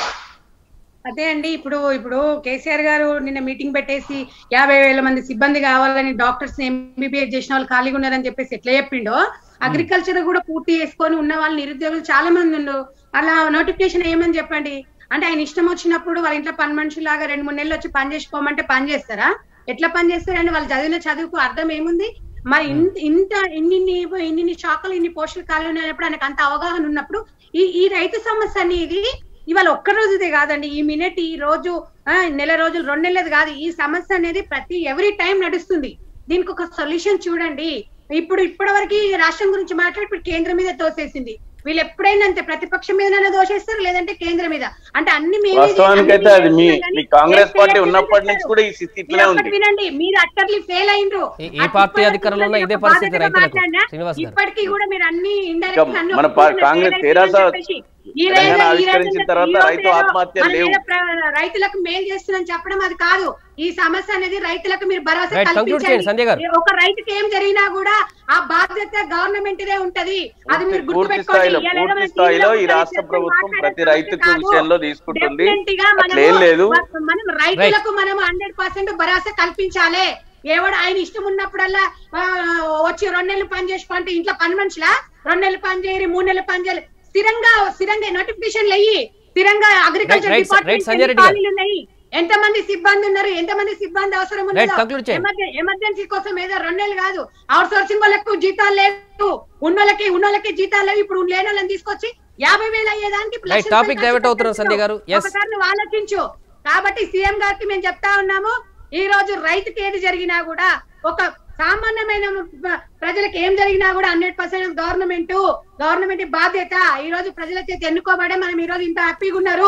అదే అండి ఇప్పుడు ఇప్పుడు కేసీఆర్ గారు నిన్న మీటింగ్ పెట్టేసి యాభై వేల మంది సిబ్బంది కావాలని డాక్టర్స్ ఎంబీబీఎస్ చేసిన వాళ్ళు ఖాళీగా ఉన్నారని చెప్పేసి ఎట్లా చెప్పిండో అగ్రికల్చర్ కూడా పూర్తి చేసుకొని ఉన్న వాళ్ళు నిరుద్యోగులు చాలా మంది ఉండు అలా నోటిఫికేషన్ ఏమని చెప్పండి అంటే ఆయన ఇష్టం వచ్చినప్పుడు వాళ్ళ ఇంట్లో పని మనుషులాగా రెండు మూడు నెలలు వచ్చి పని చేసుకోమంటే పని చేస్తారా ఎట్లా పని చేస్తారండి వాళ్ళు చదివిన చదువుకు అర్థం ఏముంది మరి ఇంత ఇంత ఇన్ని ఇన్ని శాఖలు ఇన్ని పోస్టులు ఖాళీ ఉన్నప్పుడు ఆయనకు అంత అవగాహన ఉన్నప్పుడు ఈ ఈ రైతు సమస్య అనేది ఇవాళ ఒక్క రోజుదే కాదండి ఈ మినిట్ ఈ రోజు ఆ, నెల రోజులు రెండు నెలలు కాదు ఈ సమస్య అనేది ప్రతి ఎవ్రీ టైం నడుస్తుంది దీనికి ఒక సొల్యూషన్ చూడండి ఇప్పుడు ఇప్పటి వరకు ఈ రాష్ట్రం గురించి మాట్లాడి ఇప్పుడు కేంద్రం మీద తోసేసింది వీళ్ళు ఎప్పుడైనా అంతే ప్రతిపక్షం మీదనే దోషేస్తారు లేదంటే కేంద్రం మీద అంటే అన్ని మేమే వాస్తవానికైతే అన్ని అది మీ మేమే చేస్తున్నాం మీ కానీ కాంగ్రెస్ ఏ పార్టీ ఫెయిల్ ఉన్నప్పటి నుంచి చేస్తారు? కూడా ఈ స్థితి ఇట్లనే మీరు ఉంది ఒకటి వినండి మీరు అట్టర్లీ ఫెయిల్ అయిండ్రు ఈ- ఈ పార్టీ అధికారంలో ఉన్న ఇదే పరిస్థితి రైతులకు. శ్రీనివాస్ గారు. ఇప్పటికీ కూడా మీరు అన్ని ఇంకా ఇండైరెక్ట్ మన పా- కాంగ్రెస్ తెరాస తెలంగాణ ఆవిష్కరించిన తర్వాత రైతు ఆత్మహత్యలు లేవు. రైతులకు మేలు చేస్తుందని చెప్పడం అది కాదు ఈ సమస్య అనేది రైతులకు మీరు భరోసా Right, conclude చేయండి, సంజయ్ గారు. కల్పించండి ఒక రైతుకి ఏం జరిగినా కూడా ఆ బాధ్యత గవర్నమెంట్ దే ఉంటది అది మీరు పూర్తి- పూర్తి గుర్తుపెట్టుకోండి స్థాయిలో ఇవాళ ఏదో పూర్తి మన స్థాయిలో టీవీలో ఈ రాష్ట్ర కూర్చొని ప్రభుత్వం మాట్లాడే ప్రతి సమస్య రైతుకు కాదు. విషయంలో తీసుకుంటుంది Definitely గా మనము- అట్లేం లేదు మనం రైతులకు మనం హండ్రెడ్ పర్సెంట్ భరోసా కల్పించాలి ఎవడు ఆయన ఇష్టం ఉన్నప్పుడల్లా ఆ, వచ్చి రెండు నెలలు పని చేసి పంటే ఇంట్లో పని మనుషులా రెండు నెలలు పని చేయరు మూడు నెలలు పని చేయాలి స్థిరంగా స్థిరంగా నోటిఫికేషన్ అయ్యి స్థిరంగా agriculture Right, right, right, department Sanjay Reddy గారు. ఖాళీలు ఉన్నాయి ఎంత మంది సిబ్బంది ఉన్నారు ఎంత మంది సిబ్బంది అవసరం Right, ఉన్నదో conclude చేయండి. ఎమర్జె- ఎమర్జెన్సీ కోసం ఏదో రెండు నెలలు కాదు అవుట్ సోర్సింగ్ వాళ్ళకు జీతాలు లేవు ఉన్నోళ్ళకి ఉన్నోళ్ళకి జీతాలు లేవు ఇప్పుడు లేని వాళ్ళని తీసుకొచ్చి యాభై వేలు అయ్యేదానికి Right, లక్ష topic రూపాయలు divert అవుతున్నారు ఖర్చు సంధ్య గారు. Yes. ఒకసారి నువ్వు ఆలోచించు కాబట్టి సీఎం గారికి మేము చెప్తా ఉన్నాము ఈ రోజు రైతుకి ఏది జరిగినా కూడా ఒక సామాన్యమైన ప్రజలకు ఏం జరిగినా కూడా హండ్రెడ్ పర్సెంట్ గవర్నమెంట్ గవర్నమెంట్ బాధ్యత ఈ రోజు ప్రజల చేత ఎన్నుకోబడే మనం ఈ రోజు ఇంత హ్యాపీగా ఉన్నారు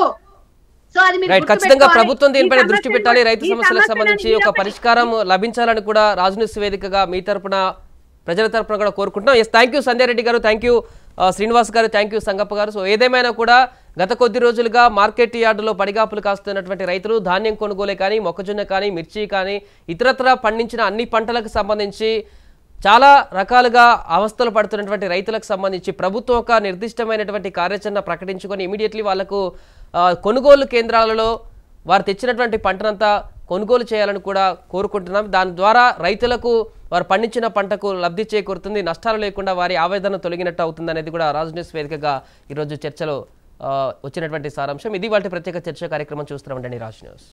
సో అది మీరు రైట్ ఖచ్చితంగా గుర్తుపెట్టుకోవాలి. ప్రభుత్వం దీనిపైన ఈ దృష్టి సమస్యను- పెట్టాలి రైతు ఈ సమస్యలకు సమస్యను సంబంధించి మీరు ఒక ఒకటి- పరిష్కారం లభించాలని కూడా రాజనీతి వేదికగా మీ తరపున ప్రజల తరపున కూడా కోరుకుంటున్నాం yes thank you Sanjay Reddy గారు థ్యాంక్ యూ శ్రీనివాస్ గారు థ్యాంక్ యూ సంగప్ప గారు సో ఏదేమైనా కూడా గత కొద్ది రోజులుగా మార్కెట్ యార్డులో పడిగాపులు కాస్తున్నటువంటి రైతులు ధాన్యం కొనుగోలే కానీ మొక్కజొన్న కానీ మిర్చి కానీ ఇతరత్ర పండించిన అన్ని పంటలకు సంబంధించి చాలా రకాలుగా అవస్థలు పడుతున్నటువంటి రైతులకు సంబంధించి ప్రభుత్వం ఒక నిర్దిష్టమైనటువంటి కార్యాచరణ ప్రకటించుకొని ఇమీడియట్లీ వాళ్లకు ఆ, కొనుగోలు కేంద్రాలలో వారు తెచ్చినటువంటి పంటనంతా కొనుగోలు చేయాలని కూడా కోరుకుంటున్నాం దాని ద్వారా రైతులకు వారు పండించిన పంటకు లబ్ధి చేకూరుతుంది నష్టాలు లేకుండా వారి ఆవేదన తొలగినట్టు అవుతుంది అనేది కూడా రాజు న్యూస్ వేదికగా ఈరోజు చర్చలో ఆ, వచ్చినటువంటి సారాంశం ఇది వాటి ప్రత్యేక చర్చ కార్యక్రమం చూస్తున్నామండి రాజు న్యూస్